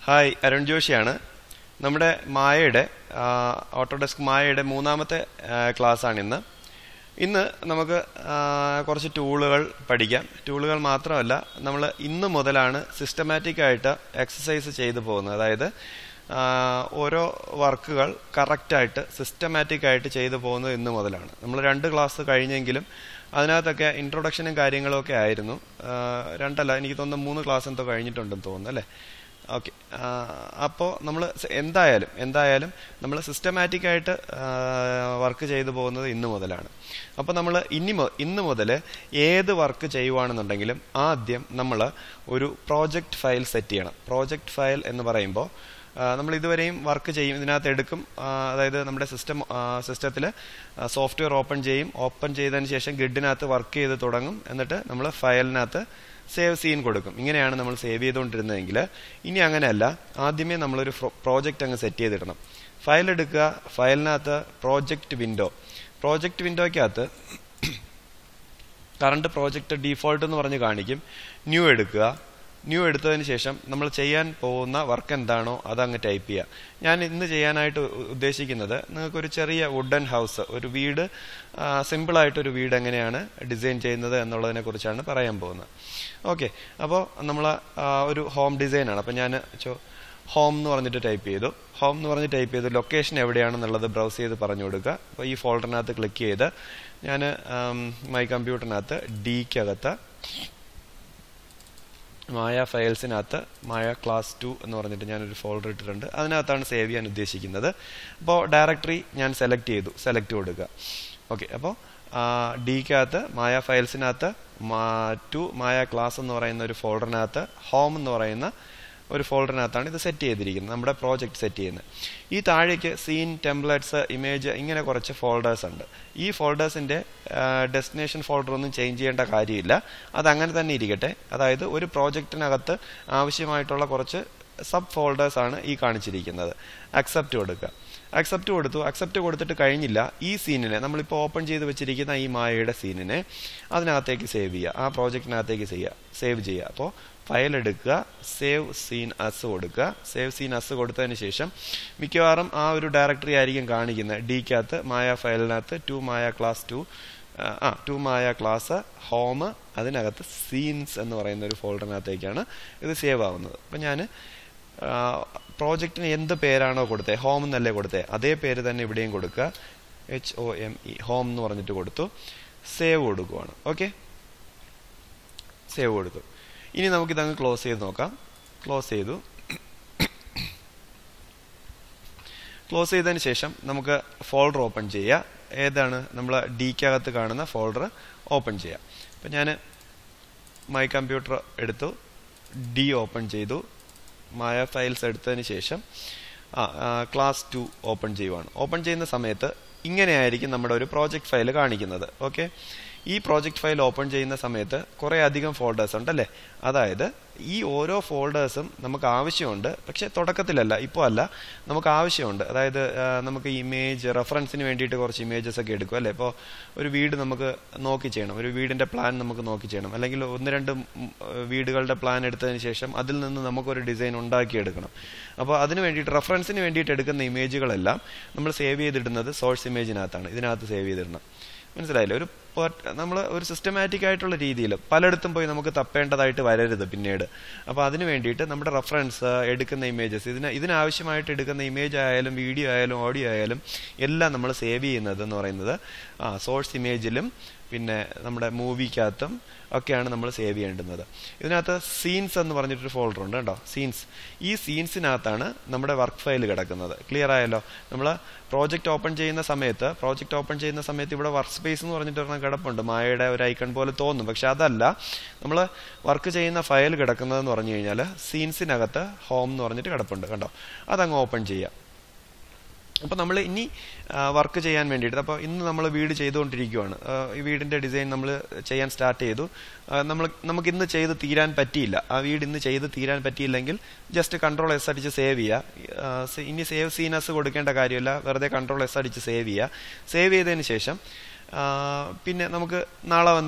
hi Arun ജോഷിയാണ് നമ്മുടെ മായയുടെ Autodesk മായയുടെ മൂന്നാമത്തെ ക്ലാസ് ആണ് ഇന്ന് ഇന്ന് നമുക്ക് ആ, കുറച്ച് ടൂളുകൾ പഠിക്കാം ടൂളുകൾ മാത്രമല്ല നമ്മൾ ഇന്ന് മുതലാണ് സിസ്റ്റമാറ്റിക് ആയിട്ട് എക്സസൈസ് ചെയ്തു പോകുന്നത് അതായത് ആ, ഓരോ വർക്കുകൾ കറക്റ്റായിട്ട് സിസ്റ്റമാറ്റിക് ആയിട്ട് ചെയ്തു പോകുന്നത് ഇന്ന് മുതലാണ് നമ്മൾ രണ്ട് ക്ലാസ് കഴിഞ്ഞെങ്കിലും അതിനകത്തൊക്കെ ഇൻട്രൊഡക്ഷനും കാര്യങ്ങളും ഒക്കെ ആയിരുന്നു ആ, രണ്ടല്ല എനിക്ക് തോന്നുന്നു മൂന്ന് ക്ലാസ് എന്തോ കഴിഞ്ഞിട്ടുണ്ടെന്ന് തോന്നുന്നു അല്ലേ ഓക്കെ അപ്പോൾ നമ്മൾ എന്തായാലും എന്തായാലും നമ്മൾ സിസ്റ്റമാറ്റിക് ആയിട്ട് വർക്ക് ചെയ്തു പോകുന്നത് ഇന്ന് മുതലാണ് അപ്പോൾ നമ്മൾ ഇനി മു- ഇന്ന് മുതൽ ഏത് വർക്ക് ചെയ്യുവാണെന്നുണ്ടെങ്കിലും ആദ്യം നമ്മൾ ഒരു പ്രോജക്റ്റ് ഫയൽ സെറ്റ് ചെയ്യണം പ്രോജക്റ്റ് ഫയൽ എന്ന് പറയുമ്പോൾ നമ്മൾ ഇതുവരെയും വർക്ക് ചെയ്യും ഇതിനകത്ത് എടുക്കും ആ, അതായത് നമ്മുടെ സിസ്റ്റം സിസ്റ്റത്തിൽ സോഫ്റ്റ്വെയർ ഓപ്പൺ ചെയ്യും ഓപ്പൺ ചെയ്തതിന് ശേഷം ഗ്രിഡിനകത്ത് വർക്ക് ചെയ്ത് തുടങ്ങും എന്നിട്ട് നമ്മൾ ഫയലിനകത്ത് സേവ് സീൻ കൊടുക്കും ഇങ്ങനെയാണ് നമ്മൾ സേവ് ചെയ്തുകൊണ്ടിരുന്നതെങ്കിൽ ഇനി അങ്ങനെയല്ല ആദ്യമേ നമ്മളൊരു പ്രോജക്റ്റ് അങ്ങ് സെറ്റ് ചെയ്തിടണം ഫയൽ എടുക്കുക ഫയലിനകത്ത് പ്രോജക്റ്റ് വിൻഡോ പ്രോജക്റ്റ് വിൻഡോയ്ക്കകത്ത് കറണ്ട് പ്രോജക്റ്റ് ഡീഫോൾട്ട് എന്ന് പറഞ്ഞ് കാണിക്കും ന്യൂ എടുക്കുക ന്യൂ എടുത്തതിന് ശേഷം നമ്മൾ ചെയ്യാൻ പോകുന്ന വർക്ക് എന്താണോ അത് അങ്ങ് ടൈപ്പ് ചെയ്യുക ഞാൻ ഇന്ന് ചെയ്യാനായിട്ട് ഉ- ഉദ്ദേശിക്കുന്നത് നിങ്ങൾക്കൊരു ചെറിയ വുഡൻ ഹൗസ് ഒരു വീട് സിമ്പിളായിട്ടൊരു വീട് എങ്ങനെയാണ് ഡിസൈൻ ചെയ്യുന്നത് എന്നുള്ളതിനെ കുറിച്ചാണ് പറയാൻ പോകുന്നത് ഓക്കെ അപ്പോൾ നമ്മൾ ഒരു ഹോം ഡിസൈനാണ് അപ്പോൾ ഞാൻ ചോ ഹോം എന്ന് പറഞ്ഞിട്ട് ടൈപ്പ് ചെയ്തു ഹോം എന്ന് പറഞ്ഞ് ടൈപ്പ് ചെയ്തു ലൊക്കേഷൻ എവിടെയാണെന്നുള്ളത് ബ്രൗസ് ചെയ്ത് പറഞ്ഞു കൊടുക്കുക അപ്പോൾ ഈ ഫോൾഡറിനകത്ത് ക്ലിക്ക് ചെയ്ത് ഞാൻ മൈ കമ്പ്യൂട്ടറിനകത്ത് ഡിക്കകത്ത് മായ ഫയൽസിനകത്ത് മായ ക്ലാസ് ടു എന്ന് പറഞ്ഞിട്ട് ഞാനൊരു ഫോൾഡർ ഇട്ടിട്ടുണ്ട് അതിനകത്താണ് സേവ് ചെയ്യാൻ ഉദ്ദേശിക്കുന്നത് അപ്പോൾ ഡയറക്ടറി ഞാൻ സെലക്ട് ചെയ്തു സെലക്ട് കൊടുക്കുക ഓക്കെ അപ്പോൾ ഡിക്കകത്ത് മായ ഫയൽസിനകത്ത് ടു മായ ക്ലാസ് എന്ന് പറയുന്ന ഒരു ഫോൾഡറിനകത്ത് ഹോം എന്ന് പറയുന്ന ഒരു ഫോൾഡറിനകത്താണ് ഇത് സെറ്റ് ചെയ്തിരിക്കുന്നത് നമ്മുടെ പ്രോജക്റ്റ് സെറ്റ് ചെയ്യുന്നത് ഈ താഴേക്ക് സീൻ ടെംപ്ലേറ്റ്സ് ഇമേജ് ഇങ്ങനെ കുറച്ച് ഫോൾഡേഴ്സ് ഉണ്ട് ഈ ഫോൾഡേഴ്സിന്റെ ഡെസ്റ്റിനേഷൻ ഫോൾഡർ ഒന്നും ചേഞ്ച് ചെയ്യേണ്ട കാര്യമില്ല അത് അങ്ങനെ തന്നെ ഇരിക്കട്ടെ അതായത് ഒരു പ്രോജക്റ്റിനകത്ത് ആവശ്യമായിട്ടുള്ള കുറച്ച് സബ് ഫോൾഡേഴ്സ് ആണ് ഈ കാണിച്ചിരിക്കുന്നത് അക്സെപ്റ്റ് കൊടുക്കുക അക്സെപ്റ്റ് കൊടുത്തു അക്സെപ്റ്റ് കൊടുത്തിട്ട് കഴിഞ്ഞില്ല ഈ സീനിനെ നമ്മളിപ്പോൾ ഓപ്പൺ ചെയ്ത് വെച്ചിരിക്കുന്ന ഈ മായയുടെ സീനിനെ അതിനകത്തേക്ക് സേവ് ചെയ്യുക ആ പ്രോജക്റ്റിനകത്തേക്ക് ചെയ്യുക സേവ് ചെയ്യുക അപ്പോൾ ഫയൽ എടുക്കുക സേവ് സീൻ അസ് കൊടുക്കുക സേവ് സീൻ അസ് കൊടുത്തതിന് ശേഷം മിക്കവാറും ആ ഒരു ഡയറക്ടറി ആയിരിക്കും കാണിക്കുന്നത് ഡിക്കകത്ത് മായ ഫയലിനകത്ത് ടു മായ ക്ലാസ് ടു ആ ടു മായ ക്ലാസ് ഹോം അതിനകത്ത് സീൻസ് എന്ന് പറയുന്ന ഒരു ഫോൾഡറിനകത്തേക്കാണ് ഇത് സേവ് ആവുന്നത് അപ്പം ഞാൻ പ്രോജക്റ്റിന് എന്ത് പേരാണോ കൊടുത്തത് ഹോം എന്നല്ലേ കൊടുത്തത് അതേ പേര് തന്നെ ഇവിടെയും കൊടുക്കുക H O M E home എന്ന് പറഞ്ഞിട്ട് കൊടുത്തു സേവ് കൊടുക്കുവാണ് ഓക്കെ സേവ് കൊടുത്തു ഇനി നമുക്കിതങ്ങ് ക്ലോസ് ചെയ്ത് നോക്കാം ക്ലോസ് ചെയ്തു ക്ലോസ് ചെയ്തതിന് ശേഷം നമുക്ക് ഫോൾഡർ ഓപ്പൺ ചെയ്യുക ഏതാണ് നമ്മൾ ഡിക്കകത്ത് കാണുന്ന ഫോൾഡർ ഓപ്പൺ ചെയ്യുക അപ്പം ഞാൻ മൈ കമ്പ്യൂട്ടർ എടുത്തു ഡി ഓപ്പൺ ചെയ്തു മായ ഫയൽസ് എടുത്തതിന് ശേഷം ആ ക്ലാസ് ടു ഓപ്പൺ ചെയ്യുവാണ് ഓപ്പൺ ചെയ്യുന്ന സമയത്ത് ഇങ്ങനെയായിരിക്കും നമ്മുടെ ഒരു പ്രോജക്റ്റ് ഫയൽ കാണിക്കുന്നത് ഓക്കെ ഈ പ്രോജക്റ്റ് ഫയൽ ഓപ്പൺ ചെയ്യുന്ന സമയത്ത് കുറേ അധികം ഫോൾഡേഴ്സ് ഉണ്ടല്ലേ അതായത് ഈ ഓരോ ഫോൾഡേഴ്സും നമുക്ക് ആവശ്യമുണ്ട് പക്ഷെ തുടക്കത്തിലല്ല ഇപ്പോൾ അല്ല നമുക്ക് ആവശ്യമുണ്ട് അതായത് ആ, നമുക്ക് ഇമേജ് റെഫറൻസിന് വേണ്ടിയിട്ട് കുറച്ച് ഇമേജസ് ഒക്കെ എടുക്കും അല്ലേ ഇപ്പോൾ ഒരു വീട് നമുക്ക് നോക്കി ചെയ്യണം ഒരു വീടിന്റെ പ്ലാൻ നമുക്ക് നോക്കി ചെയ്യണം അല്ലെങ്കിൽ ഒന്ന് രണ്ട് ഉം, വീടുകളുടെ പ്ലാൻ എടുത്തതിന് ശേഷം അതിൽ നിന്ന് നമുക്കൊരു ഡിസൈൻ ഉണ്ടാക്കിയെടുക്കണം അപ്പോൾ അതിന് വേണ്ടിയിട്ട് റെഫറൻസിന് വേണ്ടിയിട്ട് എടുക്കുന്ന ഇമേജുകളെല്ലാം നമ്മൾ സേവ് ചെയ്തിടുന്നത് സോഴ്സ് ഇമേജിനകത്താണ് ഇതിനകത്ത് സേവ് ചെയ്തിടണം മനസ്സിലായില്ലേ ഒരു നമ്മൾ ഒരു സിസ്റ്റമാറ്റിക് ആയിട്ടുള്ള രീതിയിൽ പലയിടത്തും പോയി നമുക്ക് തപ്പേണ്ടതായിട്ട് വരരുത് പിന്നീട് അപ്പോൾ അതിന് വേണ്ടിയിട്ട് നമ്മുടെ റെഫറൻസ് എടുക്കുന്ന ഇമേജസ് ഇതിന് ഇതിനാവശ്യമായിട്ട് എടുക്കുന്ന ഇമേജ് ആയാലും വീഡിയോ ആയാലും ഓഡിയോ ആയാലും എല്ലാം നമ്മൾ സേവ് ചെയ്യുന്നത് എന്ന് പറയുന്നത് ആ സോഴ്സ് ഇമേജിലും പിന്നെ നമ്മുടെ മൂവിക്കകത്തും ഒക്കെയാണ് നമ്മൾ സേവ് ചെയ്യേണ്ടുന്നത് ഇതിനകത്ത് സീൻസ് എന്ന് പറഞ്ഞിട്ടൊരു ഫോൾഡർ ഉണ്ട് കേട്ടോ സീൻസ് ഈ സീൻസിനകത്താണ് നമ്മുടെ വർക്ക് ഫയൽ കിടക്കുന്നത് ക്ലിയർ ആയല്ലോ നമ്മൾ പ്രോജക്റ്റ് ഓപ്പൺ ചെയ്യുന്ന സമയത്ത് പ്രോജക്റ്റ് ഓപ്പൺ ചെയ്യുന്ന സമയത്ത് ഇവിടെ വർക്ക് സ്പേസ് എന്ന് പറഞ്ഞിട്ട് ഒരെണ്ണം കിടപ്പുണ്ട് മായയുടെ ഒരു ഐക്കൺ പോലെ തോന്നും പക്ഷെ അതല്ല നമ്മൾ വർക്ക് ചെയ്യുന്ന ഫയൽ കിടക്കുന്നതെന്ന് പറഞ്ഞു കഴിഞ്ഞാൽ സീൻസിനകത്ത് ഹോം എന്ന് പറഞ്ഞിട്ട് കിടപ്പുണ്ട് കണ്ടോ അതങ്ങ് ഓപ്പൺ ചെയ്യുക അപ്പോൾ നമ്മൾ ഇനി വർക്ക് ചെയ്യാൻ വേണ്ടിയിട്ട് അപ്പോൾ ഇന്ന് നമ്മൾ വീട് ചെയ്തുകൊണ്ടിരിക്കുകയാണ് ആ, ഈ വീടിന്റെ ഡിസൈൻ നമ്മൾ ചെയ്യാൻ സ്റ്റാർട്ട് ചെയ്തു ആ, നമ്മൾ നമുക്ക് ഇന്ന് ചെയ്ത് തീരാൻ പറ്റിയില്ല ആ വീട് ഇന്ന് ചെയ്ത് തീരാൻ പറ്റിയില്ലെങ്കിൽ ജസ്റ്റ് കൺട്രോൾ എസ് അടിച്ച് സേവ് ചെയ്യുക ആ, സ- ഇനി സേവ് സീനസ് കൊടുക്കേണ്ട കാര്യമില്ല വെറുതെ കൺട്രോൾ എസ് അടിച്ച് സേവ് ചെയ്യുക സേവ് ചെയ്തതിന് ശേഷം ആ, പിന്നെ നമുക്ക് നാളെ വന്ന്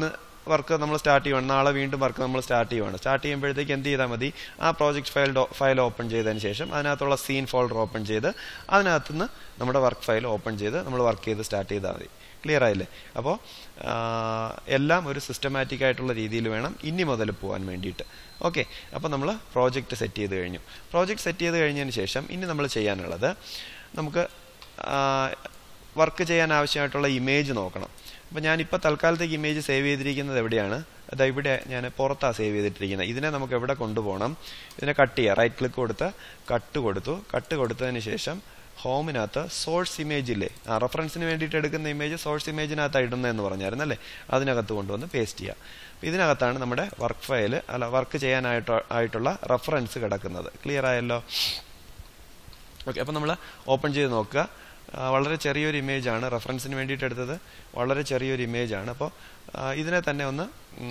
വർക്ക് നമ്മൾ സ്റ്റാർട്ട് ചെയ്യുവാണ് നാളെ വീണ്ടും വർക്ക് നമ്മൾ സ്റ്റാർട്ട് ചെയ്യുവാണ് സ്റ്റാർട്ട് ചെയ്യുമ്പോഴത്തേക്ക് എന്ത് ചെയ്താൽ മതി ആ പ്രോജക്റ്റ് ഫയൽ ഫയൽ ഓപ്പൺ ചെയ്തതിന് ശേഷം അതിനകത്തുള്ള സീൻ ഫോൾഡർ ഓപ്പൺ ചെയ്ത് അതിനകത്തുനിന്ന് നമ്മുടെ വർക്ക് ഫയൽ ഓപ്പൺ ചെയ്ത് നമ്മൾ വർക്ക് ചെയ്ത് സ്റ്റാർട്ട് ചെയ്താൽ മതി ക്ലിയർ ആയില്ലേ അപ്പോൾ എല്ലാം ഒരു സിസ്റ്റമാറ്റിക് ആയിട്ടുള്ള രീതിയിൽ വേണം ഇനി മുതൽ പോകാൻ വേണ്ടിയിട്ട് ഓക്കെ അപ്പോൾ നമ്മൾ പ്രോജക്റ്റ് സെറ്റ് ചെയ്ത് കഴിഞ്ഞു പ്രോജക്റ്റ് സെറ്റ് ചെയ്ത് കഴിഞ്ഞതിന് ശേഷം ഇനി നമ്മൾ ചെയ്യാനുള്ളത് നമുക്ക് വർക്ക് ചെയ്യാൻ ആവശ്യമായിട്ടുള്ള ഇമേജ് നോക്കണം അപ്പോൾ ഞാനിപ്പോൾ തൽക്കാലത്തേക്ക് ഇമേജ് സേവ് ചെയ്തിരിക്കുന്നത് എവിടെയാണ് അതാ ഇവിടെ ഞാൻ പുറത്താണ് സേവ് ചെയ്തിട്ടിരിക്കുന്നത് ഇതിനെ നമുക്ക് എവിടെ കൊണ്ടുപോകണം ഇതിനെ കട്ട് ചെയ്യുക റൈറ്റ് ക്ലിക്ക് കൊടുത്ത് കട്ട് കൊടുത്തു കട്ട് കൊടുത്തതിന് ശേഷം ഹോമിനകത്ത് സോഴ്സ് ഇമേജ് ഇല്ലേ ആ റെഫറൻസിന് വേണ്ടിയിട്ട് എടുക്കുന്ന ഇമേജ് സോഴ്സ് ഇമേജിനകത്ത് ഇടുന്നതെന്ന് പറഞ്ഞായിരുന്നല്ലേ അതിനകത്ത് കൊണ്ടുവന്ന് പേസ്റ്റ് ചെയ്യുക ഇതിനകത്താണ് നമ്മുടെ വർക്ക് ഫയൽ അല്ല വർക്ക് ചെയ്യാനായിട്ട് ആയിട്ടുള്ള റെഫറൻസ് കിടക്കുന്നത് ക്ലിയർ ആയല്ലോ ഓക്കെ അപ്പോൾ നമ്മൾ ഓപ്പൺ ചെയ്ത് നോക്കുക വളരെ ചെറിയൊരു ഇമേജ് ആണ് റെഫറൻസിന് വേണ്ടിയിട്ട് എടുത്തത് വളരെ ചെറിയൊരു ഇമേജ് ആണ് അപ്പോൾ ഇതിനെ തന്നെ ഒന്ന്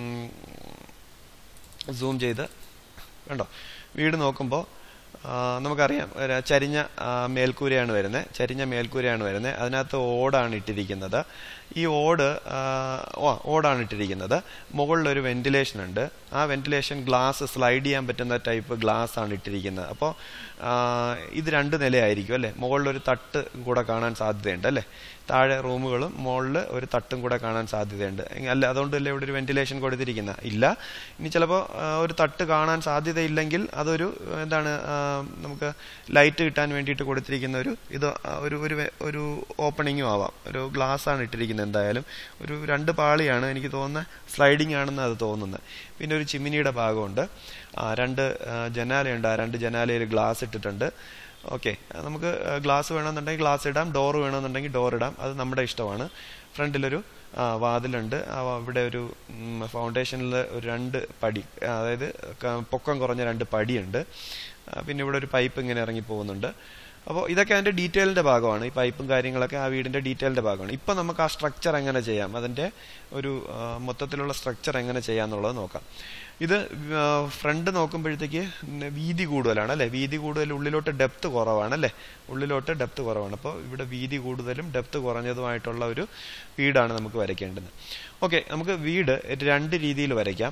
സൂം ചെയ്ത് കണ്ടോ വീട് നോക്കുമ്പോൾ നമുക്കറിയാം ചരിഞ്ഞ മേൽക്കൂരയാണ് വരുന്നത് ചരിഞ്ഞ മേൽക്കൂരയാണ് വരുന്നത് അതിനകത്ത് ഓടാണ് ഇട്ടിരിക്കുന്നത് ഈ ഓട് ഓ ഓടാണ് ഇട്ടിരിക്കുന്നത് മുകളിലൊരു വെന്റിലേഷൻ ഉണ്ട് ആ വെന്റിലേഷൻ ഗ്ലാസ് സ്ലൈഡ് ചെയ്യാൻ പറ്റുന്ന ടൈപ്പ് ഗ്ലാസ് ആണ് ഇട്ടിരിക്കുന്നത് അപ്പോൾ ഇത് രണ്ട് നിലയായിരിക്കും അല്ലേ മുകളിലൊരു തട്ട് കൂടെ കാണാൻ സാധ്യതയുണ്ട് അല്ലേ താഴെ റൂമുകളും മുകളിൽ ഒരു തട്ടും കൂടെ കാണാൻ സാധ്യതയുണ്ട് അല്ല അതുകൊണ്ടല്ലേ ഇവിടെ ഒരു വെന്റിലേഷൻ കൊടുത്തിരിക്കുന്ന ഇല്ല ഇനി ചിലപ്പോൾ ഒരു തട്ട് കാണാൻ സാധ്യതയില്ലെങ്കിൽ അതൊരു എന്താണ് നമുക്ക് ലൈറ്റ് കിട്ടാൻ വേണ്ടിയിട്ട് കൊടുത്തിരിക്കുന്ന ഒരു ഇത് ഒരു ഒരു ഒരു ഓപ്പണിങ്ങും ആവാം ഒരു ഗ്ലാസ് ആണ് ഇട്ടിരിക്കുന്നത് എന്തായാലും ഒരു രണ്ട് പാളിയാണ് എനിക്ക് തോന്നുന്നത് സ്ലൈഡിങ് ആണെന്ന് അത് തോന്നുന്നത് പിന്നെ ഒരു ചിമ്മിനിയുടെ ഭാഗമുണ്ട് രണ്ട് ജനാലയുണ്ട് ആ രണ്ട് ജനാലയിൽ ഗ്ലാസ് ഇട്ടിട്ടുണ്ട് ഓക്കെ നമുക്ക് ഗ്ലാസ് വേണമെന്നുണ്ടെങ്കിൽ ഗ്ലാസ് ഇടാം ഡോർ വേണമെന്നുണ്ടെങ്കിൽ ഡോർ ഇടാം അത് നമ്മുടെ ഇഷ്ടമാണ് ഫ്രണ്ടിലൊരു വാതിലുണ്ട് ഇവിടെ ഒരു ഫൗണ്ടേഷനിൽ ഒരു രണ്ട് പടി അതായത് പൊക്കം കുറഞ്ഞ രണ്ട് പടിയുണ്ട് പിന്നെ ഇവിടെ ഒരു പൈപ്പ് ഇങ്ങനെ ഇറങ്ങി പോകുന്നുണ്ട് അപ്പോൾ ഇതൊക്കെ അതിൻ്റെ ഡീറ്റെയിലിൻ്റെ ഭാഗമാണ് ഈ പൈപ്പും കാര്യങ്ങളൊക്കെ ആ വീടിൻ്റെ ഡീറ്റെയിലിൻ്റെ ഭാഗമാണ് ഇപ്പം നമുക്ക് ആ സ്ട്രക്ചർ എങ്ങനെ ചെയ്യാം അതിൻ്റെ ഒരു മൊത്തത്തിലുള്ള സ്ട്രക്ചർ എങ്ങനെ ചെയ്യാമെന്നുള്ളത് നോക്കാം ഇത് ഫ്രണ്ട് നോക്കുമ്പോഴത്തേക്ക് വീതി കൂടുതലാണ് അല്ലേ വീതി കൂടുതൽ ഉള്ളിലോട്ട് ഡെപ്ത് കുറവാണ് അല്ലേ ഉള്ളിലോട്ട് ഡെപ്ത് കുറവാണ് അപ്പോൾ ഇവിടെ വീതി കൂടുതലും ഡെപ്ത് കുറഞ്ഞതുമായിട്ടുള്ള ഒരു വീടാണ് നമുക്ക് വരയ്ക്കേണ്ടത് ഓക്കെ നമുക്ക് വീട് രണ്ട് രീതിയിൽ വരയ്ക്കാം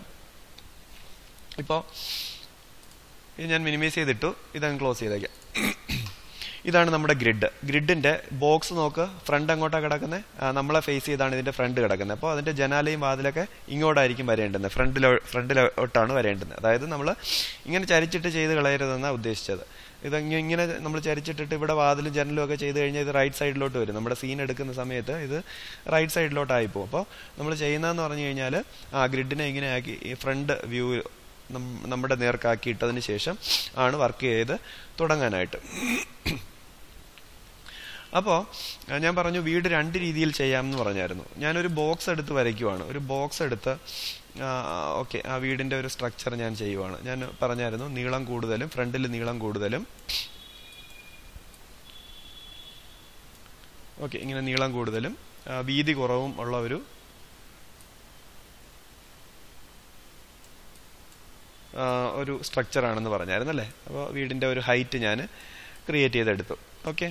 ഇപ്പോൾ ഇത് ഞാൻ മിനിമൈസ് ചെയ്തിട്ടു ഇതങ്ങ് ക്ലോസ് ചെയ്തേക്കാം ഇതാണ് നമ്മുടെ ഗ്രിഡ് ഗ്രിഡിന്റെ ബോക്സ് നോക്ക് ഫ്രണ്ട് അങ്ങോട്ടാണ് കിടക്കുന്നത് നമ്മളെ ഫേസ് ചെയ്താണ് ഇതിന്റെ ഫ്രണ്ട് കിടക്കുന്നത് അപ്പോൾ അതിന്റെ ജനാലയും വാതിലൊക്കെ ഇങ്ങോട്ടായിരിക്കും വരേണ്ടത് ഫ്രണ്ടിലോ ഫ്രണ്ടിലോട്ടാണ് വരേണ്ടത് അതായത് നമ്മൾ ഇങ്ങനെ ചരിച്ചിട്ട് ചെയ്ത് കളയരുതെന്നാണ് ഉദ്ദേശിച്ചത് ഇത് ഇങ്ങനെ നമ്മൾ ചരിച്ചിട്ടിട്ട് ഇവിടെ വാതിലും ജനലും ഒക്കെ ചെയ്ത് കഴിഞ്ഞാൽ ഇത് റൈറ്റ് സൈഡിലോട്ട് വരും നമ്മുടെ സീൻ എടുക്കുന്ന സമയത്ത് ഇത് റൈറ്റ് സൈഡിലോട്ടായി പോകും അപ്പോൾ നമ്മൾ ചെയ്യുന്നതെന്ന് പറഞ്ഞു കഴിഞ്ഞാൽ ആ ഗ്രിഡിനെ ഇങ്ങനെ ആക്കി ഈ ഫ്രണ്ട് വ്യൂ നമ്മുടെ നേർക്കാക്കിയിട്ടതിന് ശേഷം ആണ് വർക്ക് ചെയ്ത് തുടങ്ങാനായിട്ട് അപ്പോൾ ഞാൻ പറഞ്ഞു വീട് രണ്ട് രീതിയിൽ ചെയ്യാമെന്ന് പറഞ്ഞായിരുന്നു ഞാനൊരു ബോക്സ് എടുത്ത് വരയ്ക്കുവാണ് ഒരു ബോക്സ് എടുത്ത് ഓക്കെ ആ വീടിൻ്റെ ഒരു സ്ട്രക്ചർ ഞാൻ ചെയ്യുവാണ് ഞാൻ പറഞ്ഞായിരുന്നു നീളം കൂടുതലും ഫ്രണ്ടിൽ നീളം കൂടുതലും ഓക്കെ ഇങ്ങനെ നീളം കൂടുതലും വീതി കുറവും ഉള്ള ഒരു ഒരു സ്ട്രക്ചർ ആണെന്ന് പറഞ്ഞായിരുന്നല്ലേ അപ്പോൾ വീടിൻ്റെ ഒരു ഹൈറ്റ് ഞാൻ ക്രിയേറ്റ് ചെയ്തെടുത്തു ഓക്കെ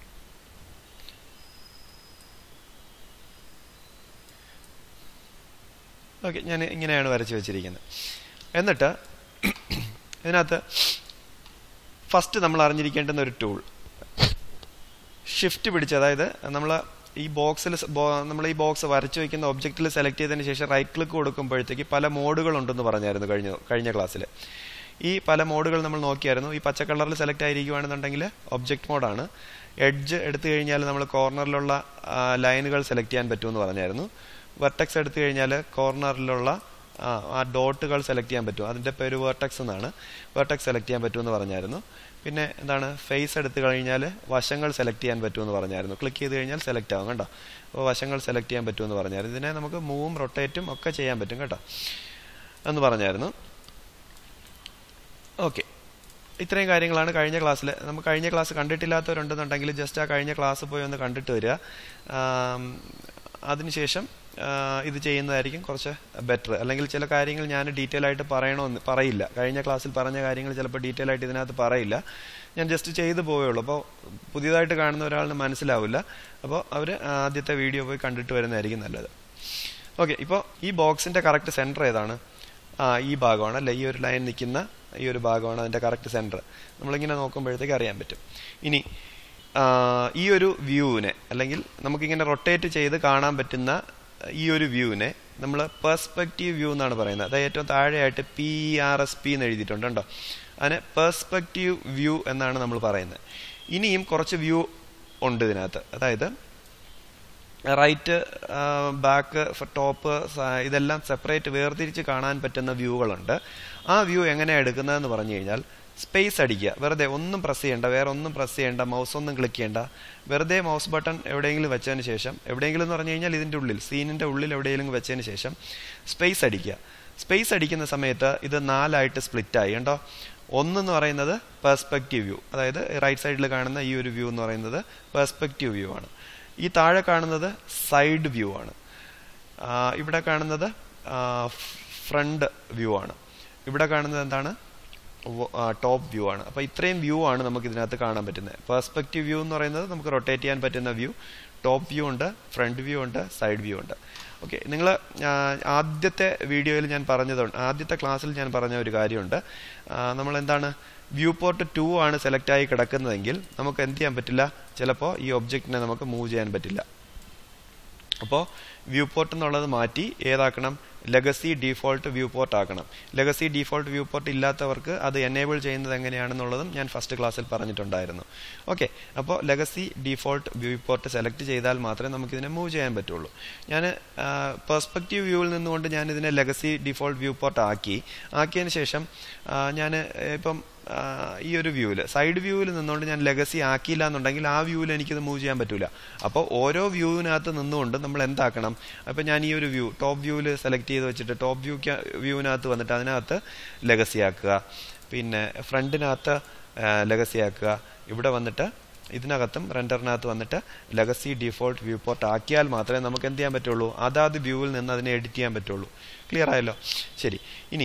ഓക്കെ ഞാൻ ഇങ്ങനെയാണ് വരച്ച് വെച്ചിരിക്കുന്നത് എന്നിട്ട് ഇതിനകത്ത് ഫസ്റ്റ് നമ്മൾ അറിഞ്ഞിരിക്കേണ്ടുന്ന ഒരു ടൂൾ ഷിഫ്റ്റ് പിടിച്ച് അതായത് നമ്മൾ ഈ ബോക്സിൽ നമ്മൾ ഈ ബോക്സ് വരച്ചു വയ്ക്കുന്ന ഒബ്ജക്റ്റിൽ സെലക്ട് ചെയ്തതിന് ശേഷം റൈറ്റ് ക്ലിക്ക് കൊടുക്കുമ്പോഴത്തേക്ക് പല മോഡുകൾ ഉണ്ടെന്ന് പറഞ്ഞായിരുന്നു കഴിഞ്ഞ കഴിഞ്ഞ ക്ലാസ്സിൽ ഈ പല മോഡുകൾ നമ്മൾ നോക്കിയായിരുന്നു ഈ പച്ച കളറിൽ സെലക്ട് ആയിരിക്കുകയാണെന്നുണ്ടെങ്കിൽ ഒബ്ജക്റ്റ് മോഡാണ് എഡ്ജ് എടുത്തു കഴിഞ്ഞാൽ നമ്മൾ കോർണറിലുള്ള ലൈനുകൾ സെലക്ട് ചെയ്യാൻ പറ്റുമെന്ന് പറഞ്ഞായിരുന്നു വെർട്ടെക്സ് എടുത്തു കഴിഞ്ഞാൽ കോർണറിലുള്ള ആ ഡോട്ടുകൾ സെലക്ട് ചെയ്യാൻ പറ്റും അതിൻ്റെ പേര് വെർട്ടെക്സ് എന്നാണ് വെർട്ടെക്സ് സെലക്ട് ചെയ്യാൻ പറ്റുമെന്ന് പറഞ്ഞായിരുന്നു പിന്നെ എന്താണ് ഫേസ് എടുത്തു കഴിഞ്ഞാൽ വശങ്ങൾ സെലക്ട് ചെയ്യാൻ പറ്റുമെന്ന് പറഞ്ഞായിരുന്നു ക്ലിക്ക് ചെയ്ത് കഴിഞ്ഞാൽ സെലക്ട് ആവും കേട്ടോ അപ്പോൾ വശങ്ങൾ സെലക്ട് ചെയ്യാൻ പറ്റുമെന്ന് പറഞ്ഞായിരുന്നു ഇതിനെ നമുക്ക് മൂവും റൊട്ടേറ്റും ഒക്കെ ചെയ്യാൻ പറ്റും കേട്ടോ എന്ന് പറഞ്ഞായിരുന്നു ഓക്കെ ഇത്രയും കാര്യങ്ങളാണ് കഴിഞ്ഞ ക്ലാസ്സിൽ നമുക്ക് കഴിഞ്ഞ ക്ലാസ് കണ്ടിട്ടില്ലാത്തവരുണ്ടെന്നുണ്ടെങ്കിൽ ജസ്റ്റ് ആ കഴിഞ്ഞ ക്ലാസ് പോയി ഒന്ന് കണ്ടിട്ട് വരിക അതിനുശേഷം ഇത് ചെയ്യുന്നതായിരിക്കും കുറച്ച് ബെറ്റർ അല്ലെങ്കിൽ ചില കാര്യങ്ങൾ ഞാൻ ഡീറ്റെയിൽ ആയിട്ട് പറയണമെന്ന് പറയില്ല കഴിഞ്ഞ ക്ലാസ്സിൽ പറഞ്ഞ കാര്യങ്ങൾ ചിലപ്പോൾ ഡീറ്റെയിൽ ആയിട്ട് ഇതിനകത്ത് പറയില്ല ഞാൻ ജസ്റ്റ് ചെയ്തു പോവുകയുള്ളൂ അപ്പോൾ പുതിയതായിട്ട് കാണുന്ന ഒരാളിന് മനസ്സിലാവില്ല അപ്പോൾ അവർ ആദ്യത്തെ വീഡിയോ പോയി കണ്ടിട്ട് വരുന്നതായിരിക്കും നല്ലത് ഓക്കെ ഇപ്പോൾ ഈ ബോക്സിന്റെ കറക്റ്റ് സെന്റർ ഏതാണ് ആ ഈ ഭാഗമാണ് അല്ലെ ഈ ഒരു ലൈൻ നിൽക്കുന്ന ഈ ഒരു ഭാഗമാണ് അതിന്റെ കറക്റ്റ് സെന്റർ നമ്മളിങ്ങനെ നോക്കുമ്പോഴത്തേക്ക് അറിയാൻ പറ്റും ഇനി ആ, ഈ ഒരു വ്യൂവിനെ അല്ലെങ്കിൽ നമുക്കിങ്ങനെ റൊട്ടേറ്റ് ചെയ്ത് കാണാൻ പറ്റുന്ന ഈ ഒരു വ്യൂവിനെ നമ്മൾ പെർസ്പെക്റ്റീവ് വ്യൂ എന്നാണ് പറയുന്നത് അതായത് ഏറ്റവും താഴെയായിട്ട് പി ആർ എസ് പി എന്ന് എഴുതിയിട്ടുണ്ട് കേട്ടോ അതിനെ പെർസ്പെക്റ്റീവ് വ്യൂ എന്നാണ് നമ്മൾ പറയുന്നത് ഇനിയും കുറച്ച് വ്യൂ ഉണ്ട് ഇതിനകത്ത് അതായത് റൈറ്റ് ബാക്ക് ടോപ്പ് ഇതെല്ലാം സെപ്പറേറ്റ് വേർതിരിച്ച് കാണാൻ പറ്റുന്ന വ്യൂകളുണ്ട് ആ വ്യൂ എങ്ങനെയാണ് എടുക്കുന്നതെന്ന് പറഞ്ഞു കഴിഞ്ഞാൽ സ്പേസ് അടിക്കുക വെറുതെ ഒന്നും പ്രസ് ചെയ്യണ്ട വേറെ ഒന്നും പ്രസ് ചെയ്യണ്ട മൗസ് ഒന്നും ക്ലിക്ക് ചെയ്യണ്ട വെറുതെ മൗസ് ബട്ടൺ എവിടെയെങ്കിലും വെച്ചതിന് ശേഷം എവിടെയെങ്കിലും എന്ന് പറഞ്ഞു കഴിഞ്ഞാൽ ഇതിൻ്റെ ഉള്ളിൽ സീനിൻ്റെ ഉള്ളിൽ എവിടെയെങ്കിലും വെച്ചതിന് ശേഷം സ്പേസ് അടിക്കുക സ്പേസ് അടിക്കുന്ന സമയത്ത് ഇത് നാലായിട്ട് സ്പ്ലിറ്റ് ആയി കണ്ടോ ഒന്നെന്ന് പറയുന്നത് പെർസ്പെക്റ്റീവ് വ്യൂ അതായത് റൈറ്റ് സൈഡിൽ കാണുന്ന ഈ ഒരു വ്യൂ എന്ന് പറയുന്നത് പെർസ്പെക്റ്റീവ് വ്യൂ ആണ് ഈ താഴെ കാണുന്നത് സൈഡ് വ്യൂ ആണ് ആ, ഇവിടെ കാണുന്നത് ഫ്രണ്ട് വ്യൂ ആണ് ഇവിടെ കാണുന്നത് എന്താണ് ടോപ്പ് വ്യൂ ആണ് അപ്പോൾ ഇത്രയും വ്യൂ ആണ് നമുക്ക് ഇതിനകത്ത് കാണാൻ പറ്റുന്നത് പെർസ്പെക്റ്റീവ് വ്യൂ എന്ന് പറയുന്നത് നമുക്ക് റൊട്ടേറ്റ് ചെയ്യാൻ പറ്റുന്ന വ്യൂ ടോപ്പ് വ്യൂ ഉണ്ട് ഫ്രണ്ട് വ്യൂ ഉണ്ട് സൈഡ് വ്യൂ ഉണ്ട് ഓക്കെ നിങ്ങൾ ആദ്യത്തെ വീഡിയോയിൽ ഞാൻ പറഞ്ഞതുണ്ട് ആദ്യത്തെ ക്ലാസ്സിൽ ഞാൻ പറഞ്ഞ ഒരു കാര്യമുണ്ട് നമ്മൾ എന്താണ് വ്യൂ പോർട്ട് ടു ആണ് സെലക്ട് ആയി കിടക്കുന്നതെങ്കിൽ നമുക്ക് എന്ത് ചെയ്യാൻ പറ്റില്ല ചിലപ്പോൾ ഈ ഒബ്ജക്റ്റിനെ നമുക്ക് മൂവ് ചെയ്യാൻ പറ്റില്ല അപ്പോൾ വ്യൂ പോർട്ട് എന്നുള്ളത് മാറ്റി ഏതാക്കണം ലെഗസി ഡീഫോൾട്ട് വ്യൂ പോർട്ട് ആക്കണം ലെഗസി ഡീഫോൾട്ട് വ്യൂ പോർട്ട് ഇല്ലാത്തവർക്ക് അത് എനേബിൾ ചെയ്യുന്നത് എങ്ങനെയാണെന്നുള്ളതും ഞാൻ ഫസ്റ്റ് ക്ലാസ്സിൽ പറഞ്ഞിട്ടുണ്ടായിരുന്നു ഓക്കെ അപ്പോൾ legacy default viewport select ചെയ്താൽ മാത്രമേ നമുക്ക് ഇതിനെ മൂവ് ചെയ്യാൻ പറ്റുള്ളൂ ഞാൻ പെർസ്പെക്റ്റീവ് വ്യൂവിൽ നിന്നുകൊണ്ട് ഞാൻ ഇതിനെ ലെഗസി ഡീഫോൾട്ട് വ്യൂ പോർട്ട് ആക്കി ആക്കിയതിന് ശേഷം ഞാൻ ഇപ്പം ആ, ഈ ഒരു വ്യൂവിൽ സൈഡ് വ്യൂവിൽ നിന്നുകൊണ്ട് ഞാൻ ലെഗസി ആക്കിയില്ല എന്നുണ്ടെങ്കിൽ ആ വ്യൂവിൽ എനിക്കിത് മൂവ് ചെയ്യാൻ പറ്റൂല അപ്പോൾ ഓരോ വ്യൂവിനകത്ത് നിന്നുകൊണ്ട് നമ്മൾ എന്താക്കണം അപ്പോൾ ഞാൻ ഈ ഒരു വ്യൂ ടോപ്പ് വ്യൂവിൽ സെലക്ട് ചെയ്ത് വെച്ചിട്ട് ടോപ്പ് വ്യൂ വ്യൂവിനകത്ത് വന്നിട്ട് അതിനകത്ത് ലെഗസി ആക്കുക പിന്നെ ഫ്രണ്ടിനകത്ത് ലെഗസി ആക്കുക ഇവിടെ വന്നിട്ട് ഇതിനകത്തും റെൻഡറിനകത്ത് വന്നിട്ട് ലെഗസി ഡിഫോൾട്ട് വ്യൂ പോർട്ട് ആക്കിയാൽ മാത്രമേ നമുക്ക് എന്ത് ചെയ്യാൻ പറ്റുള്ളൂ അതാത് വ്യൂവിൽ നിന്ന് അതിനെ എഡിറ്റ് ചെയ്യാൻ പറ്റുള്ളൂ ക്ലിയർ ആയല്ലോ ശരി ഇനി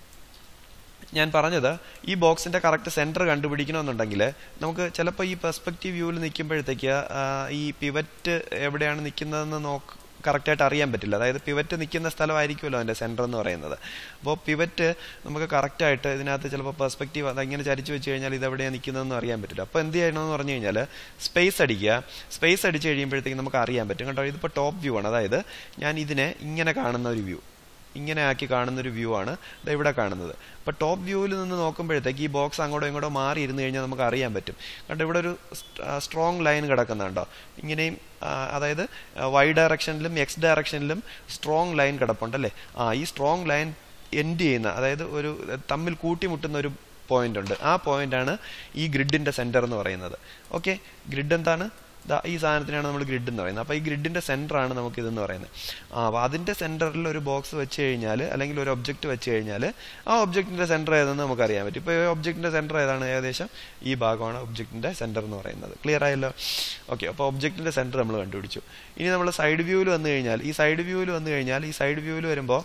ഞാൻ പറഞ്ഞത് ഈ ബോക്സിന്റെ കറക്റ്റ് സെന്റർ കണ്ടുപിടിക്കണമെന്നുണ്ടെങ്കിൽ നമുക്ക് ചിലപ്പോൾ ഈ പെർസ്പെക്റ്റീവ് വ്യൂവിൽ നിൽക്കുമ്പോഴത്തേക്ക് ആ, ഈ പിവറ്റ് എവിടെയാണ് നിൽക്കുന്നതെന്ന് നോക്ക് കറക്റ്റായിട്ട് അറിയാൻ പറ്റില്ല അതായത് പിവറ്റ് നിൽക്കുന്ന സ്ഥലമായിരിക്കുമല്ലോ അതിന്റെ സെന്റർ എന്ന് പറയുന്നത് അപ്പോൾ പിവറ്റ് നമുക്ക് കറക്റ്റായിട്ട് ഇതിനകത്ത് ചിലപ്പോൾ പെർസ്പെക്റ്റീവ് അതെങ്ങനെ ചരിച്ചു വെച്ച് കഴിഞ്ഞാൽ ഇത് എവിടെയാണ് നിൽക്കുന്നതെന്ന് അറിയാൻ പറ്റില്ല അപ്പോൾ എന്ത് ചെയ്യണമെന്ന് പറഞ്ഞു കഴിഞ്ഞാൽ സ്പേസ് അടിക്കുക സ്പേസ് അടിച്ച് കഴിയുമ്പോഴത്തേക്ക് നമുക്ക് അറിയാൻ പറ്റും കേട്ടോ ഇതിപ്പോൾ ടോപ്പ് വ്യൂ ആണ് അതായത് ഞാൻ ഇതിനെ ഇങ്ങനെ കാണുന്ന ഒരു വ്യൂ ഇങ്ങനെ ആക്കി കാണുന്ന ഒരു വ്യൂ ആണ് ദാ ഇവിടെ കാണുന്നത് അപ്പൊ ടോപ്പ് വ്യൂവിൽ നിന്ന് നോക്കുമ്പോഴത്തേക്ക് ഈ ബോക്സ് അങ്ങോട്ടോ ഇങ്ങോട്ടോ മാറി ഇരുന്ന് കഴിഞ്ഞാൽ നമുക്ക് അറിയാൻ പറ്റും കണ്ടോ ഇവിടെ ഒരു സ്ട്രോങ് ലൈൻ കിടക്കുന്നുണ്ടോ ഇങ്ങനെയും ആ, അതായത് വൈ ഡയറക്ഷനിലും എക്സ് ഡയറക്ഷനിലും സ്ട്രോങ് ലൈൻ കിടപ്പുണ്ടല്ലേ ആ ഈ സ്ട്രോങ് ലൈൻ എൻഡ് ചെയ്യുന്ന അതായത് ഒരു തമ്മിൽ കൂട്ടിമുട്ടുന്ന ഒരു പോയിന്റ് ഉണ്ട് ആ പോയിന്റ് ആണ് ഈ ഗ്രിഡിന്റെ സെന്റർ എന്ന് പറയുന്നത് ഓക്കെ ഗ്രിഡ് എന്താണ് ദാ ഈ സാധനത്തിനാണ് നമ്മൾ ഗ്രിഡ് എന്ന് പറയുന്നത് അപ്പോൾ ഈ ഗ്രിഡിന്റെ സെന്റർ ആണ് നമുക്ക് ഇതെന്ന് പറയുന്നത് ആ അപ്പോൾ അതിന്റെ സെന്ററിൽ ഒരു ബോക്സ് വെച്ച് കഴിഞ്ഞാൽ അല്ലെങ്കിൽ ഒരു ഒബ്ജക്റ്റ് വെച്ച് കഴിഞ്ഞാൽ ആ ഒബ്ജക്റ്റിന്റെ സെന്റർ ഏതെന്ന് നമുക്ക് അറിയാൻ പറ്റും ഇപ്പോൾ ഈ ഒബ്ജക്റ്റിന്റെ സെന്റർ ഏതാണ് ഏകദേശം ഈ ഭാഗമാണ് ഒബ്ജക്റ്റിന്റെ സെന്റർ എന്ന് പറയുന്നത് ക്ലിയർ ആയല്ലോ ഓക്കെ അപ്പോൾ ഒബ്ജക്റ്റിന്റെ സെന്റർ നമ്മൾ കണ്ടുപിടിച്ചു ഇനി നമ്മൾ സൈഡ് വ്യൂവിൽ വന്നു കഴിഞ്ഞാൽ ഈ സൈഡ് വ്യൂവിൽ വന്നു കഴിഞ്ഞാൽ ഈ സൈഡ് വ്യൂവിൽ വരുമ്പോൾ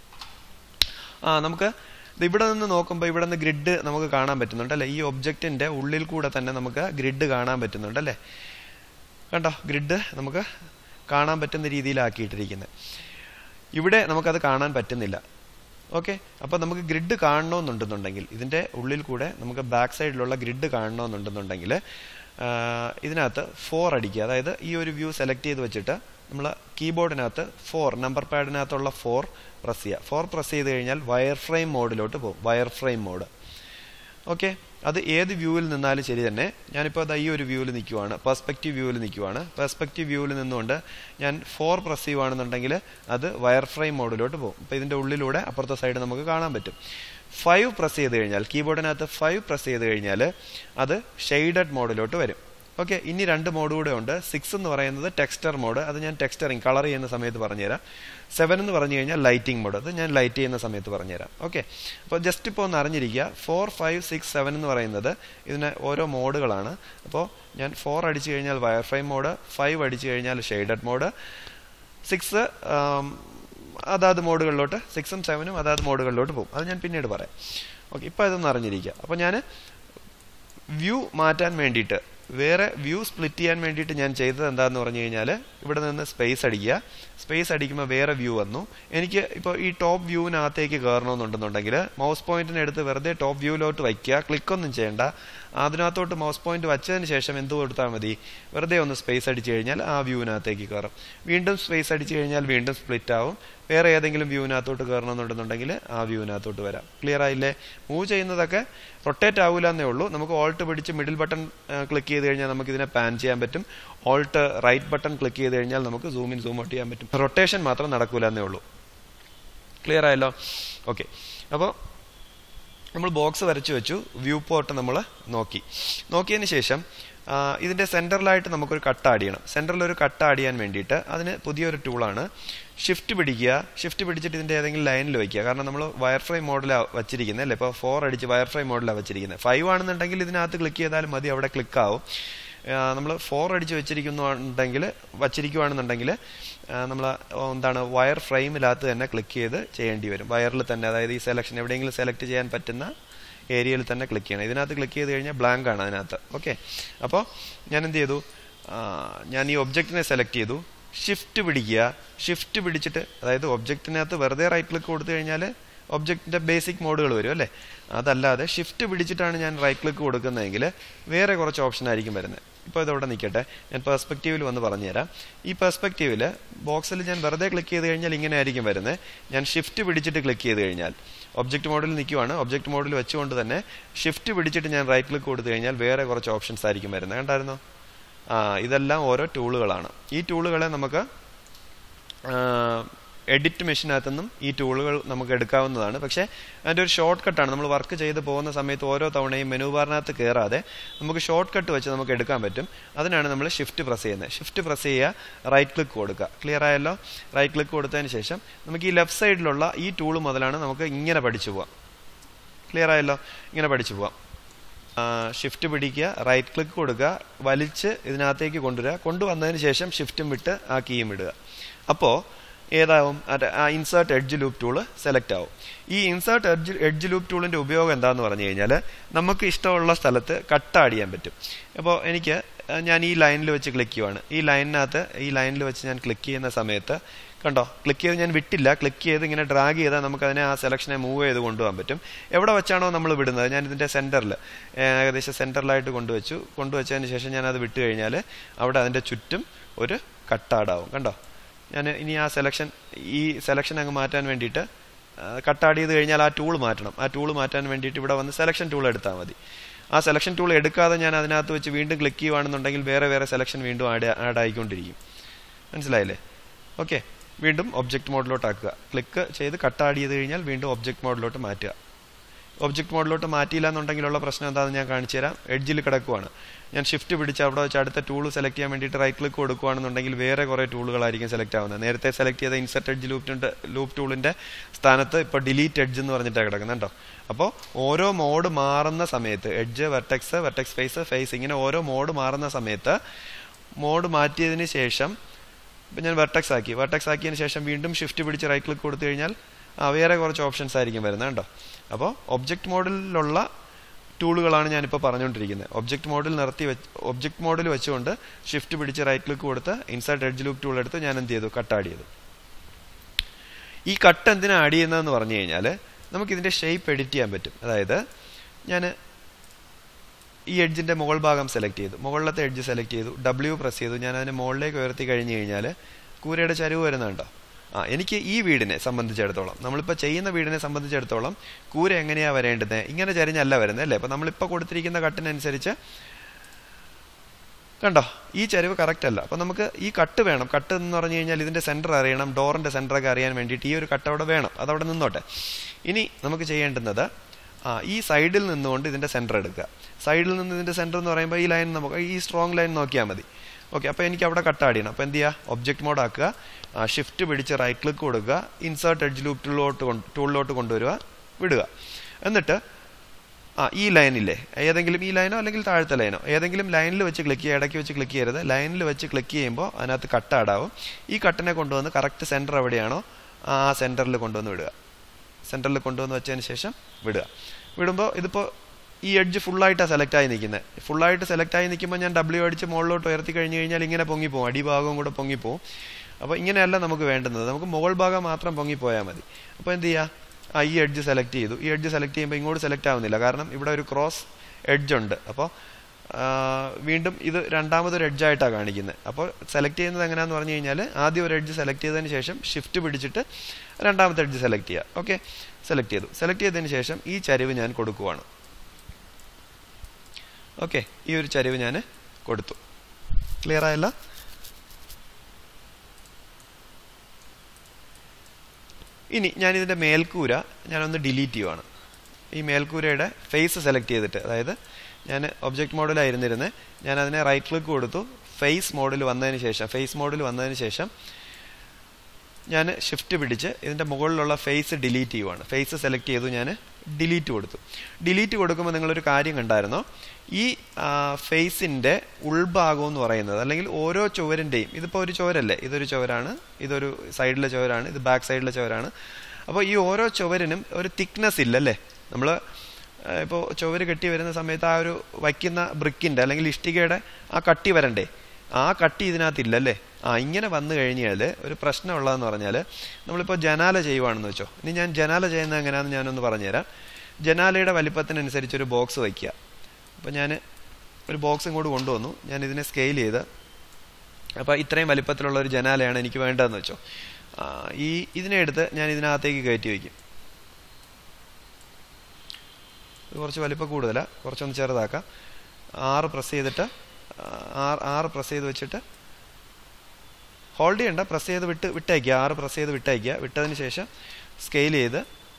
ആ നമുക്ക് ഇത് ഇവിടെ നിന്ന് നോക്കുമ്പോൾ ഇവിടെ നിന്ന് ഗ്രിഡ് നമുക്ക് കാണാൻ പറ്റുന്നുണ്ട് അല്ലേ ഈ ഒബ്ജക്റ്റിന്റെ ഉള്ളിൽ കൂടെ തന്നെ നമുക്ക് ഗ്രിഡ് കാണാൻ പറ്റുന്നുണ്ട് അല്ലേ കണ്ടോ ഗ്രിഡ് നമുക്ക് കാണാൻ പറ്റുന്ന രീതിയിലാക്കിയിട്ടിരിക്കുന്നത് ഇവിടെ നമുക്കത് കാണാൻ പറ്റുന്നില്ല ഓക്കെ അപ്പോൾ നമുക്ക് ഗ്രിഡ് കാണണമെന്നുണ്ടെന്നുണ്ടെങ്കിൽ ഇതിൻ്റെ ഉള്ളിൽ കൂടെ നമുക്ക് ബാക്ക് സൈഡിലുള്ള ഗ്രിഡ് കാണണമെന്നുണ്ടെന്നുണ്ടെങ്കിൽ ആ, ഇതിനകത്ത് ഫോർ അടിക്കുക അതായത് ഈ ഒരു വ്യൂ സെലക്ട് ചെയ്ത് വെച്ചിട്ട് നമ്മൾ കീബോർഡിനകത്ത് ഫോർ നമ്പർ പാഡിനകത്തുള്ള ഫോർ പ്രസ് ചെയ്യുക ഫോർ പ്രസ് ചെയ്ത് കഴിഞ്ഞാൽ വയർ ഫ്രെയിം മോഡിലോട്ട് പോകും വയർ ഫ്രെയിം മോഡ് ഓക്കെ അത് ഏത് വ്യൂവിൽ നിന്നാലും ശരി തന്നെ ഞാനിപ്പോൾ അത് ഈ ഒരു വ്യൂവിൽ നിൽക്കുവാണ് പെർസ്പെക്റ്റീവ് വ്യൂവിൽ നിൽക്കുവാണ് പെർസ്പെക്റ്റീവ് വ്യൂവിൽ നിന്നുകൊണ്ട് ഞാൻ ഫോർ പ്രസ് ചെയ്യുവാണെന്നുണ്ടെങ്കിൽ അത് വയർ ഫ്രെയിം മോഡിലോട്ട് പോകും അപ്പോൾ ഇതിൻ്റെ ഉള്ളിലൂടെ അപ്പുറത്തെ സൈഡ് നമുക്ക് കാണാൻ പറ്റും ഫൈവ് പ്രസ് ചെയ്ത് കഴിഞ്ഞാൽ കീബോർഡിനകത്ത് ഫൈവ് പ്രസ് ചെയ്ത് കഴിഞ്ഞാൽ അത് ഷെയ്ഡഡ് മോഡിലോട്ട് വരും ഓക്കെ ഇനി രണ്ട് മോഡ് കൂടെ ഉണ്ട് സിക്സ് എന്ന് പറയുന്നത് ടെക്സ്റ്റർ മോഡ് അത് ഞാൻ ടെക്സ്റ്ററിങ് കളർ ചെയ്യുന്ന സമയത്ത് പറഞ്ഞുതരാം സെവൻ എന്ന് പറഞ്ഞു കഴിഞ്ഞാൽ ലൈറ്റിംഗ് മോഡ് അത് ഞാൻ ലൈറ്റ് ചെയ്യുന്ന സമയത്ത് പറഞ്ഞുതരാം ഓക്കെ അപ്പോൾ ജസ്റ്റ് ഇപ്പോൾ ഒന്ന് അറിഞ്ഞിരിക്കുക ഫോർ ഫൈവ് സിക്സ് സെവൻ എന്ന് പറയുന്നത് ഇതിന് ഓരോ മോഡുകളാണ് അപ്പോൾ ഞാൻ ഫോർ അടിച്ചു കഴിഞ്ഞാൽ വയർ ഫ്രെയിം മോഡ് ഫൈവ് അടിച്ചു കഴിഞ്ഞാൽ ഷെയ്ഡഡ് മോഡ് സിക്സ് അതാത് മോഡുകളിലോട്ട് സിക്സും സെവനും അതാത് മോഡുകളിലോട്ട് പോകും അത് ഞാൻ പിന്നീട് പറയാം ഓക്കെ ഇപ്പോൾ ഇതൊന്ന് അറിഞ്ഞിരിക്കുക അപ്പോൾ ഞാൻ വ്യൂ മാറ്റാൻ വേണ്ടിയിട്ട് വേറെ വ്യൂ സ്പ്ലിറ്റ് ചെയ്യാൻ വേണ്ടിയിട്ട് ഞാൻ ചെയ്തത് എന്താന്ന് പറഞ്ഞു കഴിഞ്ഞാൽ ഇവിടെ നിന്ന് സ്പേസ് അടിക്കുക സ്പേസ് അടിക്കുമ്പോൾ വേറെ വ്യൂ വന്നു എനിക്ക് ഇപ്പോൾ ഈ ടോപ്പ് വ്യൂവിനകത്തേക്ക് കയറണമെന്നുണ്ടെന്നുണ്ടെങ്കിൽ മൗസ് പോയിന്റിനെ എടുത്ത് വെറുതെ ടോപ്പ് വ്യൂവിലോട്ട് വയ്ക്കുക ക്ലിക്കൊന്നും ചെയ്യേണ്ട അതിനകത്തോട്ട് മൗസ് പോയിന്റ് വച്ചതിന് ശേഷം എന്ത് കൊടുത്താൽ മതി വെറുതെ ഒന്ന് സ്പേസ് അടിച്ചു കഴിഞ്ഞാൽ ആ വ്യൂവിനകത്തേക്ക് കയറും വീണ്ടും സ്പേസ് അടിച്ചു കഴിഞ്ഞാൽ വീണ്ടും സ്പ്ലിറ്റ് ആവും വേറെ ഏതെങ്കിലും വ്യൂവിനകത്തോട്ട് കയറണമെന്നുണ്ടെന്നുണ്ടെങ്കിൽ ആ വ്യൂവിനകത്തോട്ട് വരാം ക്ലിയർ ആയില്ലേ മൂവ് ചെയ്യുന്നതൊക്കെ റൊട്ടേറ്റ് ആവില്ല എന്നേ ഉള്ളൂ നമുക്ക് ഓൾട്ട് പിടിച്ച് മിഡിൽ ബട്ടൺ ക്ലിക്ക് ചെയ്ത് കഴിഞ്ഞാൽ നമുക്ക് ഇതിനെ പാൻ ചെയ്യാൻ പറ്റും ഓൾട്ട് റൈറ്റ് ബട്ടൺ ക്ലിക്ക് ചെയ്ത് കഴിഞ്ഞാൽ നമുക്ക് സൂം ഇൻ സൂം ഔട്ട് ചെയ്യാൻ പറ്റും റൊട്ടേഷൻ മാത്രം നടക്കൂല എന്നേ ഉള്ളൂ ക്ലിയർ ആയല്ലോ ഓക്കെ അപ്പോൾ നമ്മൾ ബോക്സ് വരച്ചു വെച്ചു വ്യൂ പോർട്ട് നമ്മൾ നോക്കി നോക്കിയതിന് ശേഷം ഇതിൻ്റെ സെൻറ്ററിലായിട്ട് നമുക്കൊരു കട്ട് ആഡ് ചെയ്യണം സെൻറ്ററിൽ ഒരു കട്ട് ആഡ് ചെയ്യാൻ വേണ്ടിയിട്ട് അതിന് പുതിയൊരു ടൂളാണ് ഷിഫ്റ്റ് പിടിക്കുക ഷിഫ്റ്റ് പിടിച്ചിട്ട് ഇതിൻ്റെ ഏതെങ്കിലും ലൈനിൽ വയ്ക്കുക കാരണം നമ്മൾ വയർ ഫ്രൈ മോഡലാണ് വച്ചിരിക്കുന്നത് അല്ലേ ഇപ്പോൾ ഫോർ അടിച്ച് വയർ ഫ്രൈ മോഡലാണ് വച്ചിരിക്കുന്നത് ഫൈവ് ആണെന്നുണ്ടെങ്കിൽ ഇതിനകത്ത് ക്ലിക്ക് ചെയ്താലും മതി അവിടെ ക്ലിക്ക് ആവും നമ്മൾ ഫോർ അടിച്ച് വെച്ചിരിക്കുന്നുണ്ടെങ്കിൽ വച്ചിരിക്കുവാണെന്നുണ്ടെങ്കിൽ നമ്മൾ എന്താണ് വയർ ഫ്രെയിമിനകത്ത് തന്നെ ക്ലിക്ക് ചെയ്ത് ചെയ്യേണ്ടി വരും വയറിൽ തന്നെ അതായത് ഈ സെലക്ഷൻ എവിടെയെങ്കിലും സെലക്ട് ചെയ്യാൻ പറ്റുന്ന ഏരിയയിൽ തന്നെ ക്ലിക്ക് ചെയ്യണം ഇതിനകത്ത് ക്ലിക്ക് ചെയ്ത് കഴിഞ്ഞാൽ ബ്ലാങ്ക് ആണ് അതിനകത്ത് ഓക്കെ അപ്പോൾ ഞാൻ എന്ത് ചെയ്തു ഞാൻ ഈ ഒബ്ജക്റ്റിനെ സെലക്ട് ചെയ്തു ഷിഫ്റ്റ് പിടിക്കുക ഷിഫ്റ്റ് പിടിച്ചിട്ട് അതായത് ഒബ്ജക്റ്റിനകത്ത് വെറുതെ റൈറ്റ് ക്ലിക്ക് കൊടുത്തു കഴിഞ്ഞാൽ ഒബ്ജക്റ്റിന്റെ ബേസിക് മോഡുകൾ വരും അല്ലേ അതല്ലാതെ ഷിഫ്റ്റ് പിടിച്ചിട്ടാണ് ഞാൻ റൈറ്റ് ക്ലിക്ക് കൊടുക്കുന്നതെങ്കിൽ വേറെ കുറച്ച് ഓപ്ഷൻ ആയിരിക്കും വരുന്നത് ഇപ്പോൾ ഇതവിടെ നിൽക്കട്ടെ ഞാൻ പെർസ്പെക്റ്റീവിൽ വന്ന് പറഞ്ഞുതരാം ഈ പെർസ്പെക്റ്റീവിൽ ബോക്സിൽ ഞാൻ വെറുതെ ക്ലിക്ക് ചെയ്ത് കഴിഞ്ഞാൽ ഇങ്ങനെ ആയിരിക്കും വരുന്നത് ഞാൻ ഷിഫ്റ്റ് പിടിച്ചിട്ട് ക്ലിക്ക് ചെയ്ത് കഴിഞ്ഞാൽ ഒബ്ജക്റ്റ് മോഡിൽ നിൽക്കുവാണ് ഒബ്ജക്റ്റ് മോഡിൽ വെച്ചുകൊണ്ട് തന്നെ ഷിഫ്റ്റ് പിടിച്ചിട്ട് ഞാൻ റൈറ്റ് ക്ലിക്ക് കൊടുത്തു കഴിഞ്ഞാൽ വേറെ കുറച്ച് ഓപ്ഷൻസ് ആയിരിക്കും വരുന്നത് കണ്ടായിരുന്നോ ആ ഇതെല്ലാം ഓരോ ടൂളുകളാണ് ഈ ടൂളുകളെ നമുക്ക് എഡിറ്റ് മെഷീനകത്തു നിന്നും ഈ ടൂളുകൾ നമുക്ക് എടുക്കാവുന്നതാണ് പക്ഷേ അതിൻ്റെ ഒരു ഷോർട്ട് കട്ടാണ് നമ്മൾ വർക്ക് ചെയ്ത് പോകുന്ന സമയത്ത് ഓരോ തവണയും മെനു ബാറിനകത്ത് കയറാതെ നമുക്ക് ഷോർട്ട് കട്ട് വെച്ച് നമുക്ക് എടുക്കാൻ പറ്റും അതിനാണ് നമ്മൾ ഷിഫ്റ്റ് പ്രസ് ചെയ്യുന്നത് ഷിഫ്റ്റ് പ്രസ് ചെയ്യുക റൈറ്റ് ക്ലിക്ക് കൊടുക്കുക ക്ലിയർ ആയല്ലോ റൈറ്റ് ക്ലിക്ക് കൊടുത്തതിന് ശേഷം നമുക്ക് ഈ ലെഫ്റ്റ് സൈഡിലുള്ള ഈ ടൂൾ മുതലാണ് നമുക്ക് ഇങ്ങനെ പഠിച്ചു പോവാം ക്ലിയർ ആയല്ലോ ഇങ്ങനെ പഠിച്ചു പോവാം ഷിഫ്റ്റ് പിടിക്കുക റൈറ്റ് ക്ലിക്ക് കൊടുക്കുക വലിച്ച് ഇതിനകത്തേക്ക് കൊണ്ടുവരിക കൊണ്ടുവന്നതിന് ശേഷം ഷിഫ്റ്റും വിട്ട് ആ കീയും ഇടുക അപ്പോൾ ഏതാവും ആ insert edge loop tool select ആവും ഈ ഇൻസേർട്ട് എഡ്ജ് എഡ്ജ് ലൂപ്പ് ടൂളിന്റെ ഉപയോഗം എന്താന്ന് പറഞ്ഞു കഴിഞ്ഞാൽ നമുക്ക് ഇഷ്ടമുള്ള സ്ഥലത്ത് കട്ട് ആഡ് ചെയ്യാൻ പറ്റും അപ്പോൾ എനിക്ക് ഞാൻ ഈ ലൈനിൽ വെച്ച് ക്ലിക്ക് ചെയ്യുവാണ് ഈ ലൈനിനകത്ത് ഈ ലൈനിൽ വെച്ച് ഞാൻ ക്ലിക്ക് ചെയ്യുന്ന സമയത്ത് കണ്ടോ ക്ലിക്ക് ചെയ്ത് ഞാൻ വിട്ടില്ല ക്ലിക്ക് ചെയ്ത് ഇങ്ങനെ ഡ്രാഗ് ചെയ്താൽ നമുക്ക് അതിനെ ആ സെലക്ഷനെ മൂവ് ചെയ്ത് കൊണ്ടുപോകാൻ പറ്റും എവിടെ വെച്ചാണോ നമ്മൾ വിടുന്നത് ഞാൻ ഇതിൻ്റെ സെൻറ്ററിൽ ഏകദേശം സെൻറ്ററിലായിട്ട് കൊണ്ടുവച്ചു കൊണ്ടുവച്ചതിന് ശേഷം ഞാൻ അത് വിട്ട് കഴിഞ്ഞാൽ അവിടെ അതിൻ്റെ ചുറ്റും ഒരു കട്ടാടാവും കണ്ടോ ഞാൻ ഇനി ആ സെലക്ഷൻ ഈ സെലക്ഷൻ അങ്ങ് മാറ്റാൻ വേണ്ടിയിട്ട് കട്ടാഡ് ചെയ്ത് കഴിഞ്ഞാൽ ആ ടൂൾ മാറ്റണം ആ ടൂൾ മാറ്റാൻ വേണ്ടിയിട്ട് ഇവിടെ വന്ന് സെലക്ഷൻ ടൂൾ എടുത്താൽ മതി ആ സെലക്ഷൻ ടൂൾ എടുക്കാതെ ഞാൻ അതിനകത്ത് വെച്ച് വീണ്ടും ക്ലിക്ക് ചെയ്യുവാണെന്നുണ്ടെങ്കിൽ വേറെ വേറെ സെലക്ഷൻ വീണ്ടും ആഡ് ആഡ് ആയിക്കൊണ്ടിരിക്കും മനസ്സിലായില്ലേ ഓക്കെ വീണ്ടും ഒബ്ജക്റ്റ് മോഡിലോട്ട് ആക്കുക ക്ലിക്ക് ചെയ്ത് കട്ട് ആഡ് ചെയ്ത് കഴിഞ്ഞാൽ വീണ്ടും ഒബ്ജക്റ്റ് മോഡിലോട്ട് മാറ്റുക ഒബ്ജക്റ്റ് മോഡിലോട്ട് മാറ്റിയില്ല എന്നുണ്ടെങ്കിലുള്ള പ്രശ്നം എന്താണെന്ന് ഞാൻ കാണിച്ചു തരാം എഡ്ജിൽ കിടക്കുവാണ് ഞാൻ ഷിഫ്റ്റ് പിടിച്ച് അവിടെ വെച്ച് അടുത്ത ടൂൾ സെലക്ട് ചെയ്യാൻ വേണ്ടിയിട്ട് റൈറ്റ് ക്ലിക്ക് കൊടുക്കുകയാണെന്നുണ്ടെങ്കിൽ വേറെ കുറേ ടൂളുകളായിരിക്കും സെലക്ട് ആവുന്നത് നേരത്തെ സെലക്ട് ചെയ്ത ഇൻസെർട്ട് എഡ്ജ് ലൂപ്പിൻ്റെ ലൂപ്പ് ടൂളിൻ്റെ സ്ഥാനത്ത് ഇപ്പോൾ ഡിലീറ്റ് എഡ്ജ് എന്ന് പറഞ്ഞിട്ടാണ് കിടക്കുന്നത് കേട്ടോ അപ്പോൾ ഓരോ മോഡ് മാറുന്ന സമയത്ത് edge vertex vertex face face ഇങ്ങനെ ഓരോ മോഡ് മാറുന്ന സമയത്ത് മോഡ് മാറ്റിയതിന് ശേഷം ഇപ്പം ഞാൻ വെർട്ടെക്സ് ആക്കി വെർട്ടെക്സ് ആക്കിയതിന് ശേഷം വീണ്ടും ഷിഫ്റ്റ് പിടിച്ച് റൈറ്റ് ക്ലിക്ക് കൊടുത്തു കഴിഞ്ഞാൽ ആ വേറെ കുറച്ച് ഓപ്ഷൻസ് ആയിരിക്കും വരുന്നത് കേട്ടോ അപ്പോൾ ഒബ്ജക്റ്റ് മോഡിലുള്ള ടൂളുകളാണ് ഞാനിപ്പോൾ പറഞ്ഞുകൊണ്ടിരിക്കുന്നത് ഒബ്ജക്റ്റ് മോഡിൽ നിർത്തി വെച്ച് ഒബ്ജക്റ്റ് മോഡിൽ വെച്ചുകൊണ്ട് ഷിഫ്റ്റ് പിടിച്ച് റൈറ്റ് ക്ലിക്ക് കൊടുത്ത് ഇൻസൈഡ് എഡ്ജ് ലൂപ്പ് ടൂൾ എടുത്ത് ഞാൻ എന്ത് ചെയ്തു കട്ട് ആഡ് ചെയ്തു ഈ കട്ട് എന്തിനാണ് ആഡ് ചെയ്യുന്നതെന്ന് പറഞ്ഞു കഴിഞ്ഞാൽ നമുക്ക് ഇതിൻ്റെ ഷേപ്പ് എഡിറ്റ് ചെയ്യാൻ പറ്റും അതായത് ഞാൻ ഈ എഡ്ജിൻ്റെ മുകൾ ഭാഗം സെലക്ട് ചെയ്തു മുകളിലത്തെ എഡ്ജ് സെലക്ട് ചെയ്തു ഡബ്ല്യു പ്രസ് ചെയ്തു ഞാൻ അതിനെ മുകളിലേക്ക് ഉയർത്തി കഴിഞ്ഞ് കഴിഞ്ഞാൽ കൂരയുടെ ചരിവ് വരുന്നുണ്ടോ ആ എനിക്ക് ഈ വീടിനെ സംബന്ധിച്ചിടത്തോളം നമ്മളിപ്പോൾ ചെയ്യുന്ന വീടിനെ സംബന്ധിച്ചിടത്തോളം കൂര എങ്ങനെയാണ് വരേണ്ടത് ഇങ്ങനെ ചരിഞ്ഞല്ല വരുന്നത് അല്ലേ അപ്പോൾ നമ്മളിപ്പോൾ കൊടുത്തിരിക്കുന്ന കട്ടിനനുസരിച്ച് കണ്ടോ ഈ ചരിവ് കറക്റ്റ് അല്ല അപ്പോൾ നമുക്ക് ഈ കട്ട് വേണം കട്ട് എന്ന് പറഞ്ഞു കഴിഞ്ഞാൽ ഇതിൻ്റെ സെൻറ്റർ അറിയണം ഡോറിൻ്റെ സെൻറ്ററൊക്കെ അറിയാൻ വേണ്ടിയിട്ട് ഈ ഒരു കട്ട് അവിടെ വേണം അതവിടെ നിന്നോട്ടെ ഇനി നമുക്ക് ചെയ്യേണ്ടുന്നത് ആ ഈ സൈഡിൽ നിന്നുകൊണ്ട് ഇതിൻ്റെ സെൻറ്റർ എടുക്കുക സൈഡിൽ നിന്ന് ഇതിൻ്റെ സെൻറ്റർ എന്ന് പറയുമ്പോൾ ഈ ലൈൻ നമുക്ക് ഈ സ്ട്രോങ് ലൈൻ നോക്കിയാൽ മതി ഓക്കെ അപ്പോൾ എനിക്ക് അവിടെ കട്ട് ആഡ് ചെയ്യണം അപ്പോൾ എന്ത് ചെയ്യുക ഒബ്ജക്റ്റ് മോഡ് ആക്കുക ഷിഫ്റ്റ് പിടിച്ച് റൈറ്റ് ക്ലിക്ക് കൊടുക്കുക ഇൻസേർട്ട് എഡ്ജ് ലൂപ്പ് ടൂളിലോട്ട് ടൂളിലോട്ട് കൊണ്ടുവരിക വിടുക എന്നിട്ട് ആ ഈ ലൈനില്ലേ ഏതെങ്കിലും ഈ ലൈനോ അല്ലെങ്കിൽ താഴത്തെ ലൈനോ ഏതെങ്കിലും ലൈനിൽ വെച്ച് ക്ലിക്ക് ചെയ്യുക ഇടയ്ക്ക് വെച്ച് ക്ലിക്ക് ചെയ്യരുത് ലൈനിൽ വെച്ച് ക്ലിക്ക് ചെയ്യുമ്പോൾ അതിനകത്ത് കട്ട് ആഡാവും ഈ കട്ടിനെ കൊണ്ടുവന്ന് കറക്റ്റ് സെൻറ്റർ എവിടെയാണോ ആ സെൻറ്ററിൽ കൊണ്ടുവന്ന് വിടുക സെൻറ്ററിൽ കൊണ്ടുവന്ന് വെച്ചതിന് ശേഷം വിടുക വിടുമ്പോൾ ഇതിപ്പോൾ ഈ എഡ്ജ് ഫുള്ളായിട്ടാണ് സെലക്ട് ആയി നിൽക്കുന്നത് ഫുള്ളായിട്ട് സെലക്ട് ആയി നിൽക്കുമ്പോൾ ഞാൻ ഡബ്ല്യു അടിച്ച് മുകളിലോട്ട് ഉയർത്തി കഴിഞ്ഞ് കഴിഞ്ഞാൽ ഇങ്ങനെ പൊങ്ങിപ്പോവും അടിഭാഗവും കൂടെ പൊങ്ങിപ്പോവും അപ്പോൾ ഇങ്ങനെയല്ല നമുക്ക് വേണ്ടുന്നത് നമുക്ക് മുകൾ ഭാഗം മാത്രം പൊങ്ങിപ്പോയാൽ മതി അപ്പോൾ എന്ത് ചെയ്യുക ആ ഈ എഡ്ജ് സെലക്ട് ചെയ്തു ഈ എഡ്ജ് സെലക്ട് ചെയ്യുമ്പോൾ ഇങ്ങോട്ട് സെലക്ട് ആവുന്നില്ല കാരണം ഇവിടെ ഒരു ക്രോസ് എഡ്ജ് ഉണ്ട് അപ്പോൾ വീണ്ടും ഇത് രണ്ടാമതൊരു എഡ്ജായിട്ടാണ് കാണിക്കുന്നത് അപ്പോൾ സെലക്ട് ചെയ്യുന്നത് എങ്ങനെയാണെന്ന് പറഞ്ഞു കഴിഞ്ഞാൽ ആദ്യം ഒരു എഡ്ജ് സെലക്ട് ചെയ്തതിന് ശേഷം ഷിഫ്റ്റ് പിടിച്ചിട്ട് രണ്ടാമത്തെ എഡ്ജ് സെലക്ട് ചെയ്യുക ഓക്കെ സെലക്ട് ചെയ്തു സെലക്ട് ചെയ്തതിന് ശേഷം ഈ ചരിവ് ഞാൻ കൊടുക്കുവാണ് ഓക്കെ ഈ ഒരു ചരിവ് ഞാൻ കൊടുത്തു ക്ലിയർ ആയല്ല ഇനി ഞാൻ ഇതിൻ്റെ മേൽക്കൂര ഞാനൊന്ന് ഡിലീറ്റ് ചെയ്യുവാണ് ഈ മേൽക്കൂരയുടെ ഫേസ് സെലക്ട് ചെയ്തിട്ട് അതായത് ഞാൻ ഒബ്ജക്റ്റ് മോഡലായിരുന്നിരുന്നത് ഞാൻ അതിനെ റൈറ്റ് ക്ലിക്ക് കൊടുത്തു ഫേസ് മോഡിൽ വന്നതിന് ശേഷം ഫേസ് മോഡിൽ വന്നതിന് ശേഷം ഞാൻ ഷിഫ്റ്റ് പിടിച്ച് ഇതിൻ്റെ മുകളിലുള്ള ഫേസ് ഡിലീറ്റ് ചെയ്യുവാണ് ഫേസ് സെലക്ട് ചെയ്തു ഞാൻ ഡിലീറ്റ് കൊടുത്തു ഡിലീറ്റ് കൊടുക്കുമ്പോൾ നിങ്ങളൊരു കാര്യം കണ്ടായിരുന്നോ ഈ ഫേസിൻ്റെ ഉൾഭാഗം എന്ന് പറയുന്നത് അല്ലെങ്കിൽ ഓരോ ചുവരിൻ്റെയും ഇതിപ്പോൾ ഒരു ചുവരല്ലേ ഇതൊരു ചുവരാണ് ഇതൊരു സൈഡിലെ ചുവരാണ് ഇത് ബാക്ക് സൈഡിലെ ചുവരാണ് അപ്പോൾ ഈ ഓരോ ചുവരിനും ഒരു തിക്നെസ് ഇല്ലല്ലേ നമ്മൾ ഇപ്പോൾ ചുവര് കെട്ടി വരുന്ന സമയത്ത് ആ ഒരു വയ്ക്കുന്ന ബ്രിക്കിൻ്റെ അല്ലെങ്കിൽ ഇഷ്ടികയുടെ ആ കട്ടി വരണ്ടേ ആ കട്ടി ഇതിനകത്തില്ലല്ലേ ആ ഇങ്ങനെ വന്നു കഴിഞ്ഞാൽ ഒരു പ്രശ്നമുള്ളതെന്ന് പറഞ്ഞാൽ നമ്മളിപ്പോൾ ജനാല ചെയ്യുവാണെന്ന് വെച്ചോ ഇനി ഞാൻ ജനാല ചെയ്യുന്നത് എങ്ങനെയാണെന്ന് ഞാനൊന്ന് പറഞ്ഞുതരാം ജനാലയുടെ വലിപ്പത്തിനനുസരിച്ച് ഒരു ബോക്സ് വയ്ക്കുക അപ്പോൾ ഞാൻ ഒരു ബോക്സ് ഇങ്ങോട്ട് കൊണ്ടുവന്നു ഞാൻ ഇതിനെ സ്കെയിൽ ചെയ്ത് അപ്പോൾ ഇത്രയും വലിപ്പത്തിലുള്ള ഒരു ജനാലയാണ് എനിക്ക് വേണ്ടതെന്ന് വെച്ചോ ഈ ഇതിനെ എടുത്ത് ഞാൻ ഇതിനകത്തേക്ക് കയറ്റി വയ്ക്കും ഇത് കുറച്ച് വലിപ്പം കൂടുതലാണ് കുറച്ചൊന്ന് ചെറുതാക്കാം ആറ് പ്രസ് ചെയ്തിട്ട് ആറ് ആറ് പ്രസ് ചെയ്ത് വെച്ചിട്ട് ഹോൾഡ് ചെയ്യണ്ട പ്രസ് ചെയ്ത് വിട്ട് വിട്ടയക്കുക ആറ് പ്രസ് ചെയ്ത് വിട്ടയക്കുക വിട്ടതിന് ശേഷം സ്കെയിൽ ചെയ്ത്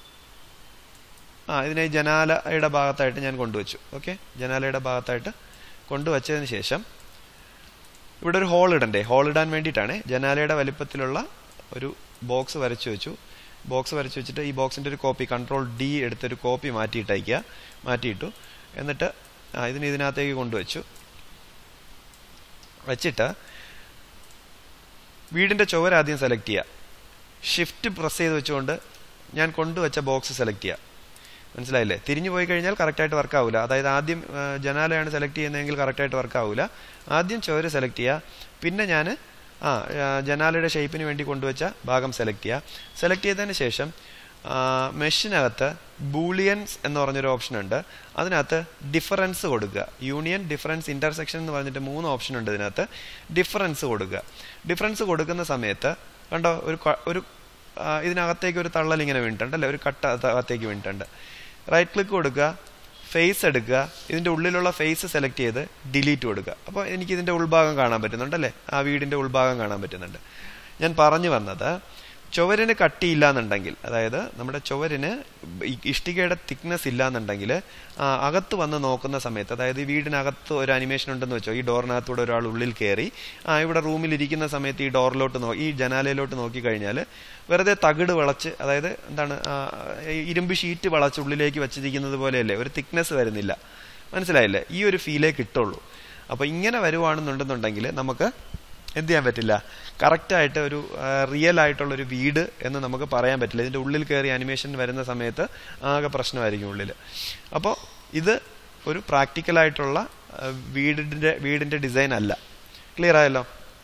ആ ഇതിനെ ജനാലയുടെ ഭാഗത്തായിട്ട് ഞാൻ കൊണ്ടുവച്ചു ഓക്കെ ജനാലയുടെ ഭാഗത്തായിട്ട് കൊണ്ടുവച്ചതിന് ശേഷം ഇവിടെ ഒരു ഹോൾ ഇടണ്ടേ ഹോൾ ഇടാൻ വേണ്ടിയിട്ടാണ് ജനാലയുടെ വലിപ്പത്തിലുള്ള ഒരു ബോക്സ് വരച്ചു വെച്ചു ബോക്സ് വരച്ച് വെച്ചിട്ട് ഈ ബോക്സിൻ്റെ ഒരു കോപ്പി കൺട്രോൾ ഡി എടുത്തൊരു കോപ്പി മാറ്റിയിട്ടയക്കുക മാറ്റിയിട്ടു എന്നിട്ട് ആ ഇതിന് ഇതിനകത്തേക്ക് കൊണ്ടുവച്ചു വെച്ചിട്ട് വീടിൻ്റെ ചുവർ ആദ്യം സെലക്ട് ചെയ്യുക ഷിഫ്റ്റ് പ്രസ് ചെയ്ത് വെച്ചുകൊണ്ട് ഞാൻ കൊണ്ടുവച്ച ബോക്സ് സെലക്ട് ചെയ്യുക മനസ്സിലായില്ലേ തിരിഞ്ഞു പോയി കഴിഞ്ഞാൽ കറക്റ്റായിട്ട് വർക്ക് ആവില്ല അതായത് ആദ്യം ജനാലയാണ് സെലക്ട് ചെയ്യുന്നതെങ്കിൽ കറക്റ്റായിട്ട് വർക്ക് ആവില്ല ആദ്യം ചുവര് സെലക്ട് ചെയ്യുക പിന്നെ ഞാൻ ആ ജനാലയുടെ ഷേപ്പിന് വേണ്ടി കൊണ്ടുവച്ച ഭാഗം സെലക്ട് ചെയ്യുക സെലക്ട് ചെയ്തതിന് ശേഷം മെഷിനകത്ത് ബൂളിയൻസ് എന്ന് പറഞ്ഞൊരു ഓപ്ഷൻ ഉണ്ട് അതിനകത്ത് ഡിഫറൻസ് കൊടുക്കുക യൂണിയൻ ഡിഫറൻസ് ഇന്റർസെക്ഷൻ എന്ന് പറഞ്ഞിട്ട് മൂന്ന് ഓപ്ഷൻ ഉണ്ട് ഇതിനകത്ത് ഡിഫറൻസ് കൊടുക്കുക ഡിഫറൻസ് കൊടുക്കുന്ന സമയത്ത് കണ്ടോ ഒരു ഒരു ഇതിനകത്തേക്ക് ഒരു തള്ളൽ ഇങ്ങനെ വീണിട്ടുണ്ട് അല്ലേ ഒരു കട്ട അകത്തേക്ക് വീണിട്ടുണ്ട് റൈറ്റ് ക്ലിക്ക് കൊടുക്കുക ഫേസ് എടുക്കുക ഇതിൻ്റെ ഉള്ളിലുള്ള ഫേസ് സെലക്ട് ചെയ്ത് ഡിലീറ്റ് കൊടുക്കുക അപ്പോൾ എനിക്ക് ഇതിൻ്റെ ഉൾഭാഗം കാണാൻ പറ്റുന്നുണ്ടല്ലേ ആ വീടിൻ്റെ ഉൾഭാഗം കാണാൻ പറ്റുന്നുണ്ട് ഞാൻ പറഞ്ഞു വന്നത് ചുവരിന് കട്ടിയില്ല എന്നുണ്ടെങ്കിൽ അതായത് നമ്മുടെ ചുവരിന് ഇഷ്ടികയുടെ തിക്നെസ് ഇല്ല എന്നുണ്ടെങ്കിൽ അകത്ത് വന്ന് നോക്കുന്ന സമയത്ത് അതായത് ഈ വീടിനകത്ത് ഒരു അനിമേഷൻ ഉണ്ടെന്ന് വെച്ചോ ഈ ഡോറിനകത്തൂടെ ഒരാൾ ഉള്ളിൽ കയറി ആ ഇവിടെ റൂമിൽ ഇരിക്കുന്ന സമയത്ത് ഈ ഡോറിലോട്ട് നോ ഈ ജനാലയിലോട്ട് നോക്കി കഴിഞ്ഞാൽ വെറുതെ തകിട് വളച്ച് അതായത് എന്താണ് ഇരുമ്പ് ഷീറ്റ് വളച്ച് ഉള്ളിലേക്ക് വെച്ചിരിക്കുന്നത് പോലെയല്ലേ ഒരു തിക്നെസ് വരുന്നില്ല മനസ്സിലായില്ലേ ഈ ഒരു ഫീലേ കിട്ടുള്ളൂ അപ്പോൾ ഇങ്ങനെ വരുവാണെന്നുണ്ടെന്നുണ്ടെങ്കിൽ നമുക്ക് എന്ത് ചെയ്യാൻ പറ്റില്ല കറക്റ്റായിട്ട് ഒരു റിയൽ ആയിട്ടുള്ള ഒരു വീട് എന്ന് നമുക്ക് പറയാൻ പറ്റില്ല ഇതിൻ്റെ ഉള്ളിൽ കയറി അനിമേഷൻ വരുന്ന സമയത്ത് ആകെ പ്രശ്നമായിരിക്കും ഉള്ളിൽ അപ്പോൾ ഇത് ഒരു പ്രാക്ടിക്കലായിട്ടുള്ള വീടിൻ്റെ വീടിൻ്റെ ഡിസൈൻ അല്ല ക്ലിയർ ആയല്ലോ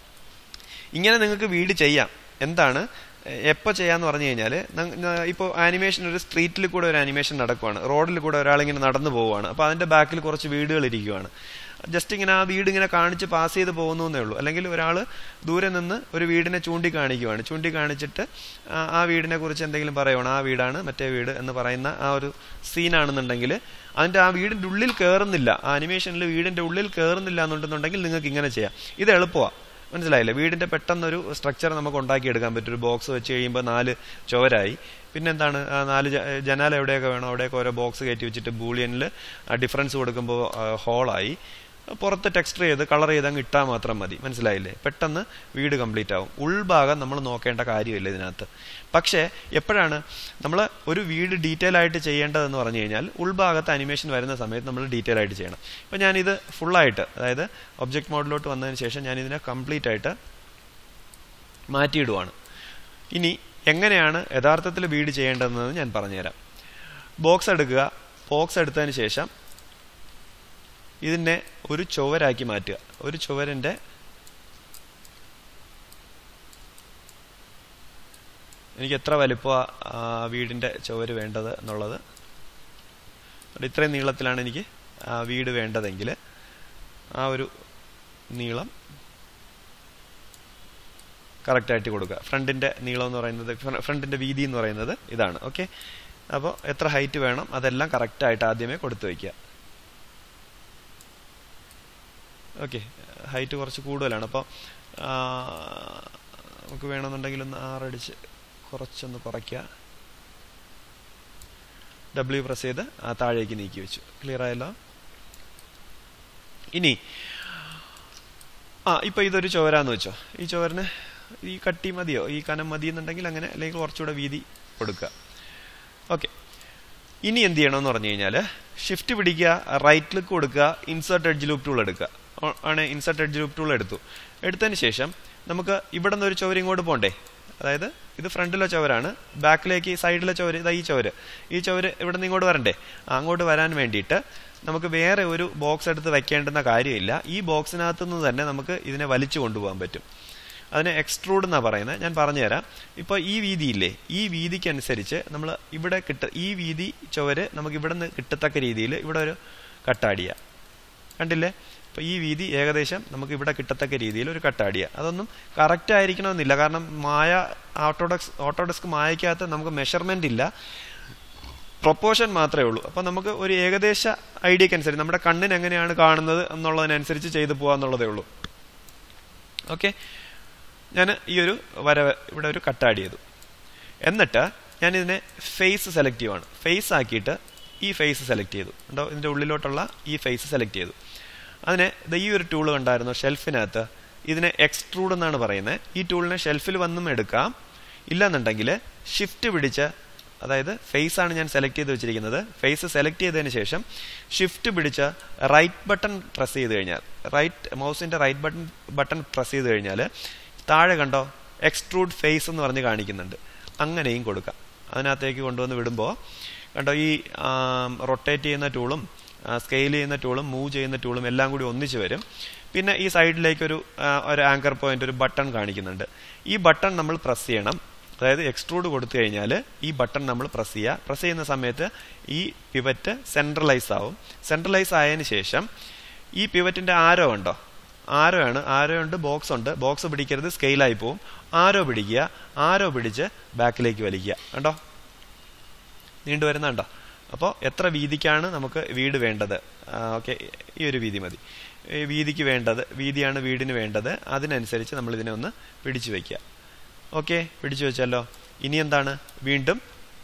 ഇങ്ങനെ നിങ്ങൾക്ക് വീട് ചെയ്യാം എന്താണ് എപ്പോൾ ചെയ്യാന്ന് പറഞ്ഞു കഴിഞ്ഞാൽ ഇപ്പോൾ ആനിമേഷൻ ഒരു സ്ട്രീറ്റിൽ കൂടെ ഒരു ആനിമേഷൻ നടക്കുവാണ് റോഡിൽ കൂടെ ഒരാളിങ്ങനെ നടന്നു പോവുകയാണ് അപ്പോൾ അതിൻ്റെ ബാക്കിൽ കുറച്ച് വീടുകൾ ഇരിക്കുവാണ് ജസ്റ്റ് ഇങ്ങനെ ആ വീട് ഇങ്ങനെ കാണിച്ച് പാസ് ചെയ്ത് പോകുന്നു എന്നേ ഉള്ളൂ അല്ലെങ്കിൽ ഒരാൾ ദൂരെ നിന്ന് ഒരു വീടിനെ ചൂണ്ടിക്കാണിക്കുവാണ് ചൂണ്ടിക്കാണിച്ചിട്ട് ആ വീടിനെ കുറിച്ച് എന്തെങ്കിലും പറയുവാണ് ആ വീടാണ് മറ്റേ വീട് എന്ന് പറയുന്ന ആ ഒരു സീനാണെന്നുണ്ടെങ്കിൽ അതിൻ്റെ ആ വീടിൻ്റെ ഉള്ളിൽ കയറുന്നില്ല ആ അനിമേഷനിൽ വീടിൻ്റെ ഉള്ളിൽ കയറുന്നില്ല എന്നുണ്ടെന്നുണ്ടെങ്കിൽ നിങ്ങൾക്ക് ഇങ്ങനെ ചെയ്യാം ഇത് എളുപ്പമാണ് മനസ്സിലായില്ലേ വീടിൻ്റെ പെട്ടെന്നൊരു സ്ട്രക്ചർ നമുക്ക് ഉണ്ടാക്കിയെടുക്കാൻ പറ്റും ഒരു ബോക്സ് വെച്ച് കഴിയുമ്പോൾ നാല് ചുവരായി പിന്നെന്താണ് നാല് ജനാല എവിടെയൊക്കെ വേണോ അവിടെയൊക്കെ ഓരോ ബോക്സ് കയറ്റി വെച്ചിട്ട് ബൂളിയനിൽ ഡിഫറൻസ് കൊടുക്കുമ്പോൾ ഹോളായി പുറത്ത് ടെക്സ്റ്റർ ചെയ്ത് കളർ ചെയ്ത് അങ്ങ് ഇട്ടാൽ മാത്രം മതി മനസ്സിലായില്ലേ പെട്ടെന്ന് വീട് കംപ്ലീറ്റ് ആവും ഉൾഭാഗം നമ്മൾ നോക്കേണ്ട കാര്യമില്ല ഇതിനകത്ത് പക്ഷേ എപ്പോഴാണ് നമ്മൾ ഒരു വീട് ഡീറ്റെയിൽ ആയിട്ട് ചെയ്യേണ്ടതെന്ന് പറഞ്ഞു കഴിഞ്ഞാൽ ഉൾഭാഗത്ത് അനിമേഷൻ വരുന്ന സമയത്ത് നമ്മൾ ഡീറ്റെയിൽ ആയിട്ട് ചെയ്യണം ഇപ്പം ഞാനിത് ഫുള്ളായിട്ട് അതായത് ഒബ്ജക്റ്റ് മോഡിലോട്ട് വന്നതിന് ശേഷം ഞാൻ ഇതിനെ കംപ്ലീറ്റ് ആയിട്ട് മാറ്റിയിടുവാണ് ഇനി എങ്ങനെയാണ് യഥാർത്ഥത്തിൽ വീട് ചെയ്യേണ്ടതെന്ന് ഞാൻ പറഞ്ഞുതരാം ബോക്സ് എടുക്കുക ബോക്സ് എടുത്തതിന് ശേഷം ഇതിനെ ഒരു ചുവരാക്കി മാറ്റുക ഒരു ചുവരിൻ്റെ എനിക്ക് എത്ര വലിപ്പം വീടിൻ്റെ ചുവര് വേണ്ടത് എന്നുള്ളത് അതുകൊണ്ട് ഇത്രയും നീളത്തിലാണ് എനിക്ക് ആ വീട് വേണ്ടതെങ്കിൽ ആ ഒരു നീളം കറക്റ്റായിട്ട് കൊടുക്കുക ഫ്രണ്ടിൻ്റെ നീളം എന്ന് പറയുന്നത് ഫ്രണ്ടിൻ്റെ വീതി എന്ന് പറയുന്നത് ഇതാണ് ഓക്കെ അപ്പോൾ എത്ര ഹൈറ്റ് വേണം അതെല്ലാം കറക്റ്റായിട്ട് ആദ്യമേ കൊടുത്തു വയ്ക്കുക ഓക്കെ ഹൈറ്റ് കുറച്ച് കൂടുതലാണ് അപ്പോൾ നമുക്ക് വേണമെന്നുണ്ടെങ്കിൽ ഒന്ന് ആറടിച്ച് കുറച്ചൊന്ന് കുറയ്ക്കുക ഡബ്ല്യു പ്രസ് ചെയ്ത് ആ താഴേക്ക് നീക്കി വെച്ചു ക്ലിയർ ആയല്ലോ ഇനി ആ ഇപ്പൊ ഇതൊരു ചോരാന്ന് വെച്ചോ ഈ ചോരന് ഈ കട്ടി മതിയോ ഈ കനം മതി എന്നുണ്ടെങ്കിൽ അങ്ങനെ അല്ലെങ്കിൽ കുറച്ചുകൂടെ വീതി കൊടുക്കുക ഓക്കെ ഇനി എന്ത് ചെയ്യണമെന്ന് പറഞ്ഞു കഴിഞ്ഞാൽ ഷിഫ്റ്റ് പിടിക്കുക റൈറ്റ് ക്ലിക്ക് കൊടുക്കുക ഇൻസേർട്ട് എഡ്ജ് ലൂപ്പ് ടൂൾ എടുക്കുക ആണ് ഇൻസേർട്ട് എഡ്ജ് ലൂപ്പ് ടൂൾ എടുത്തു എടുത്തതിന് ശേഷം നമുക്ക് ഇവിടെ നിന്ന് ഒരു ചുവര് ഇങ്ങോട്ട് പോകണ്ടേ അതായത് ഇത് ഫ്രണ്ടിലെ ചുവരാണ് ബാക്കിലേക്ക് സൈഡിലെ ചുവര് ഇതാ ഈ ചുവര് ഈ ചുവര് ഇവിടെ നിന്ന് ഇങ്ങോട്ട് വരണ്ടേ അങ്ങോട്ട് വരാൻ വേണ്ടിയിട്ട് നമുക്ക് വേറെ ഒരു ബോക്സ് എടുത്ത് വെക്കേണ്ടുന്ന കാര്യമില്ല ഈ ബോക്സിനകത്തു നിന്ന് തന്നെ നമുക്ക് ഇതിനെ വലിച്ചു കൊണ്ടുപോകാൻ പറ്റും അതിനെ എക്സ്ട്രൂഡ് എന്നാണ് പറയുന്നത് ഞാൻ പറഞ്ഞുതരാം ഇപ്പോൾ ഈ വീതിയില്ലേ ഈ വീതിക്ക് അനുസരിച്ച് നമ്മൾ ഇവിടെ കിട്ട ഈ വീതി ചുവര് നമുക്ക് ഇവിടെ നിന്ന് കിട്ടത്തക്ക രീതിയിൽ ഇവിടെ ഒരു കട്ടാടിയ കണ്ടില്ലേ അപ്പോൾ ഈ വീതി ഏകദേശം നമുക്ക് ഇവിടെ കിട്ടത്തക്ക രീതിയിൽ ഒരു കട്ടാടിയ അതൊന്നും കറക്റ്റ് ആയിരിക്കണമെന്നില്ല കാരണം മായ ഓട്ടോഡെക്സ് ഓട്ടോഡെസ്ക് മായക്കകത്ത് നമുക്ക് മെഷർമെന്റ് ഇല്ല പ്രൊപ്പോർഷൻ മാത്രമേ ഉള്ളൂ അപ്പോൾ നമുക്ക് ഒരു ഏകദേശ ഐഡിയക്ക് അനുസരിച്ച് നമ്മുടെ കണ്ണിന് എങ്ങനെയാണ് കാണുന്നത് എന്നുള്ളതിനനുസരിച്ച് ചെയ്തു പോകാന്നുള്ളതേ ഉള്ളൂ ഓക്കെ ഞാൻ ഈ ഒരു വര ഇവിടെ ഒരു കട്ടാഡ് ചെയ്തു എന്നിട്ട് ഞാൻ ഇതിനെ ഫേസ് സെലക്ട് ചെയ്യുവാണ് ഫേസ് ആക്കിയിട്ട് ഈ ഫേസ് സെലക്ട് ചെയ്തു ഉണ്ടോ ഇതിൻ്റെ ഉള്ളിലോട്ടുള്ള ഈ ഫേസ് സെലക്ട് ചെയ്തു അതിനെ ഈ ഒരു ടൂൾ കണ്ടായിരുന്നു ഷെൽഫിനകത്ത് ഇതിനെ എക്സ്ട്രൂഡ് എന്നാണ് പറയുന്നത് ഈ ടൂളിനെ ഷെൽഫിൽ വന്നും എടുക്കാം ഇല്ലെന്നുണ്ടെങ്കിൽ ഷിഫ്റ്റ് പിടിച്ച് അതായത് ഫേസ് ആണ് ഞാൻ സെലക്ട് ചെയ്ത് വെച്ചിരിക്കുന്നത് ഫേസ് സെലക്ട് ചെയ്തതിന് ശേഷം ഷിഫ്റ്റ് പിടിച്ച് റൈറ്റ് ബട്ടൺ പ്രസ് ചെയ്ത് കഴിഞ്ഞാൽ റൈറ്റ് മൗസിന്റെ റൈറ്റ് ബട്ടൺ ബട്ടൺ പ്രസ് ചെയ്ത് കഴിഞ്ഞാൽ താഴെ കണ്ടോ എക്സ്ട്രൂഡ് ഫേസ് എന്ന് പറഞ്ഞ് കാണിക്കുന്നുണ്ട് അങ്ങനെയും കൊടുക്കാം അതിനകത്തേക്ക് കൊണ്ടുവന്ന് വിടുമ്പോൾ കണ്ടോ ഈ റൊട്ടേറ്റ് ചെയ്യുന്ന ടൂളും സ്കെയിൽ ചെയ്യുന്ന ടൂളും മൂവ് ചെയ്യുന്ന ടൂളും എല്ലാം കൂടി ഒന്നിച്ച് വരും പിന്നെ ഈ സൈഡിലേക്ക് ഒരു ഒരു ആങ്കർ പോയിന്റ് ഒരു ബട്ടൺ കാണിക്കുന്നുണ്ട് ഈ ബട്ടൺ നമ്മൾ പ്രസ് ചെയ്യണം അതായത് എക്സ്ട്രൂഡ് കൊടുത്തു കഴിഞ്ഞാൽ ഈ ബട്ടൺ നമ്മൾ പ്രസ് ചെയ്യുക പ്രസ് ചെയ്യുന്ന സമയത്ത് ഈ പിവറ്റ് സെൻട്രലൈസ് ആവും സെൻട്രലൈസ് ആയതിനു ശേഷം ഈ പിവറ്റിന്റെ ആരോ ഉണ്ടോ ആരോ ആണ് ആരോ ഉണ്ട് ബോക്സ് ഉണ്ട് ബോക്സ് പിടിക്കരുത് സ്കെയിലായി പോവും ആരോ പിടിക്കുക ആരോ പിടിച്ച് ബാക്കിലേക്ക് വലിക്കുക കണ്ടോ നീണ്ടു വരുന്ന കണ്ടോ അപ്പോൾ എത്ര വീതിക്കാണ് നമുക്ക് വീട് വേണ്ടത് ഓക്കെ ഈ ഒരു വീതി മതി ഈ വീതിക്ക് വേണ്ടത് വീതിയാണ് വീടിന് വേണ്ടത് അതിനനുസരിച്ച് നമ്മൾ ഇതിനെ ഒന്ന് പിടിച്ചു വയ്ക്കുക ഓക്കെ പിടിച്ചു വെച്ചല്ലോ ഇനി എന്താണ് വീണ്ടും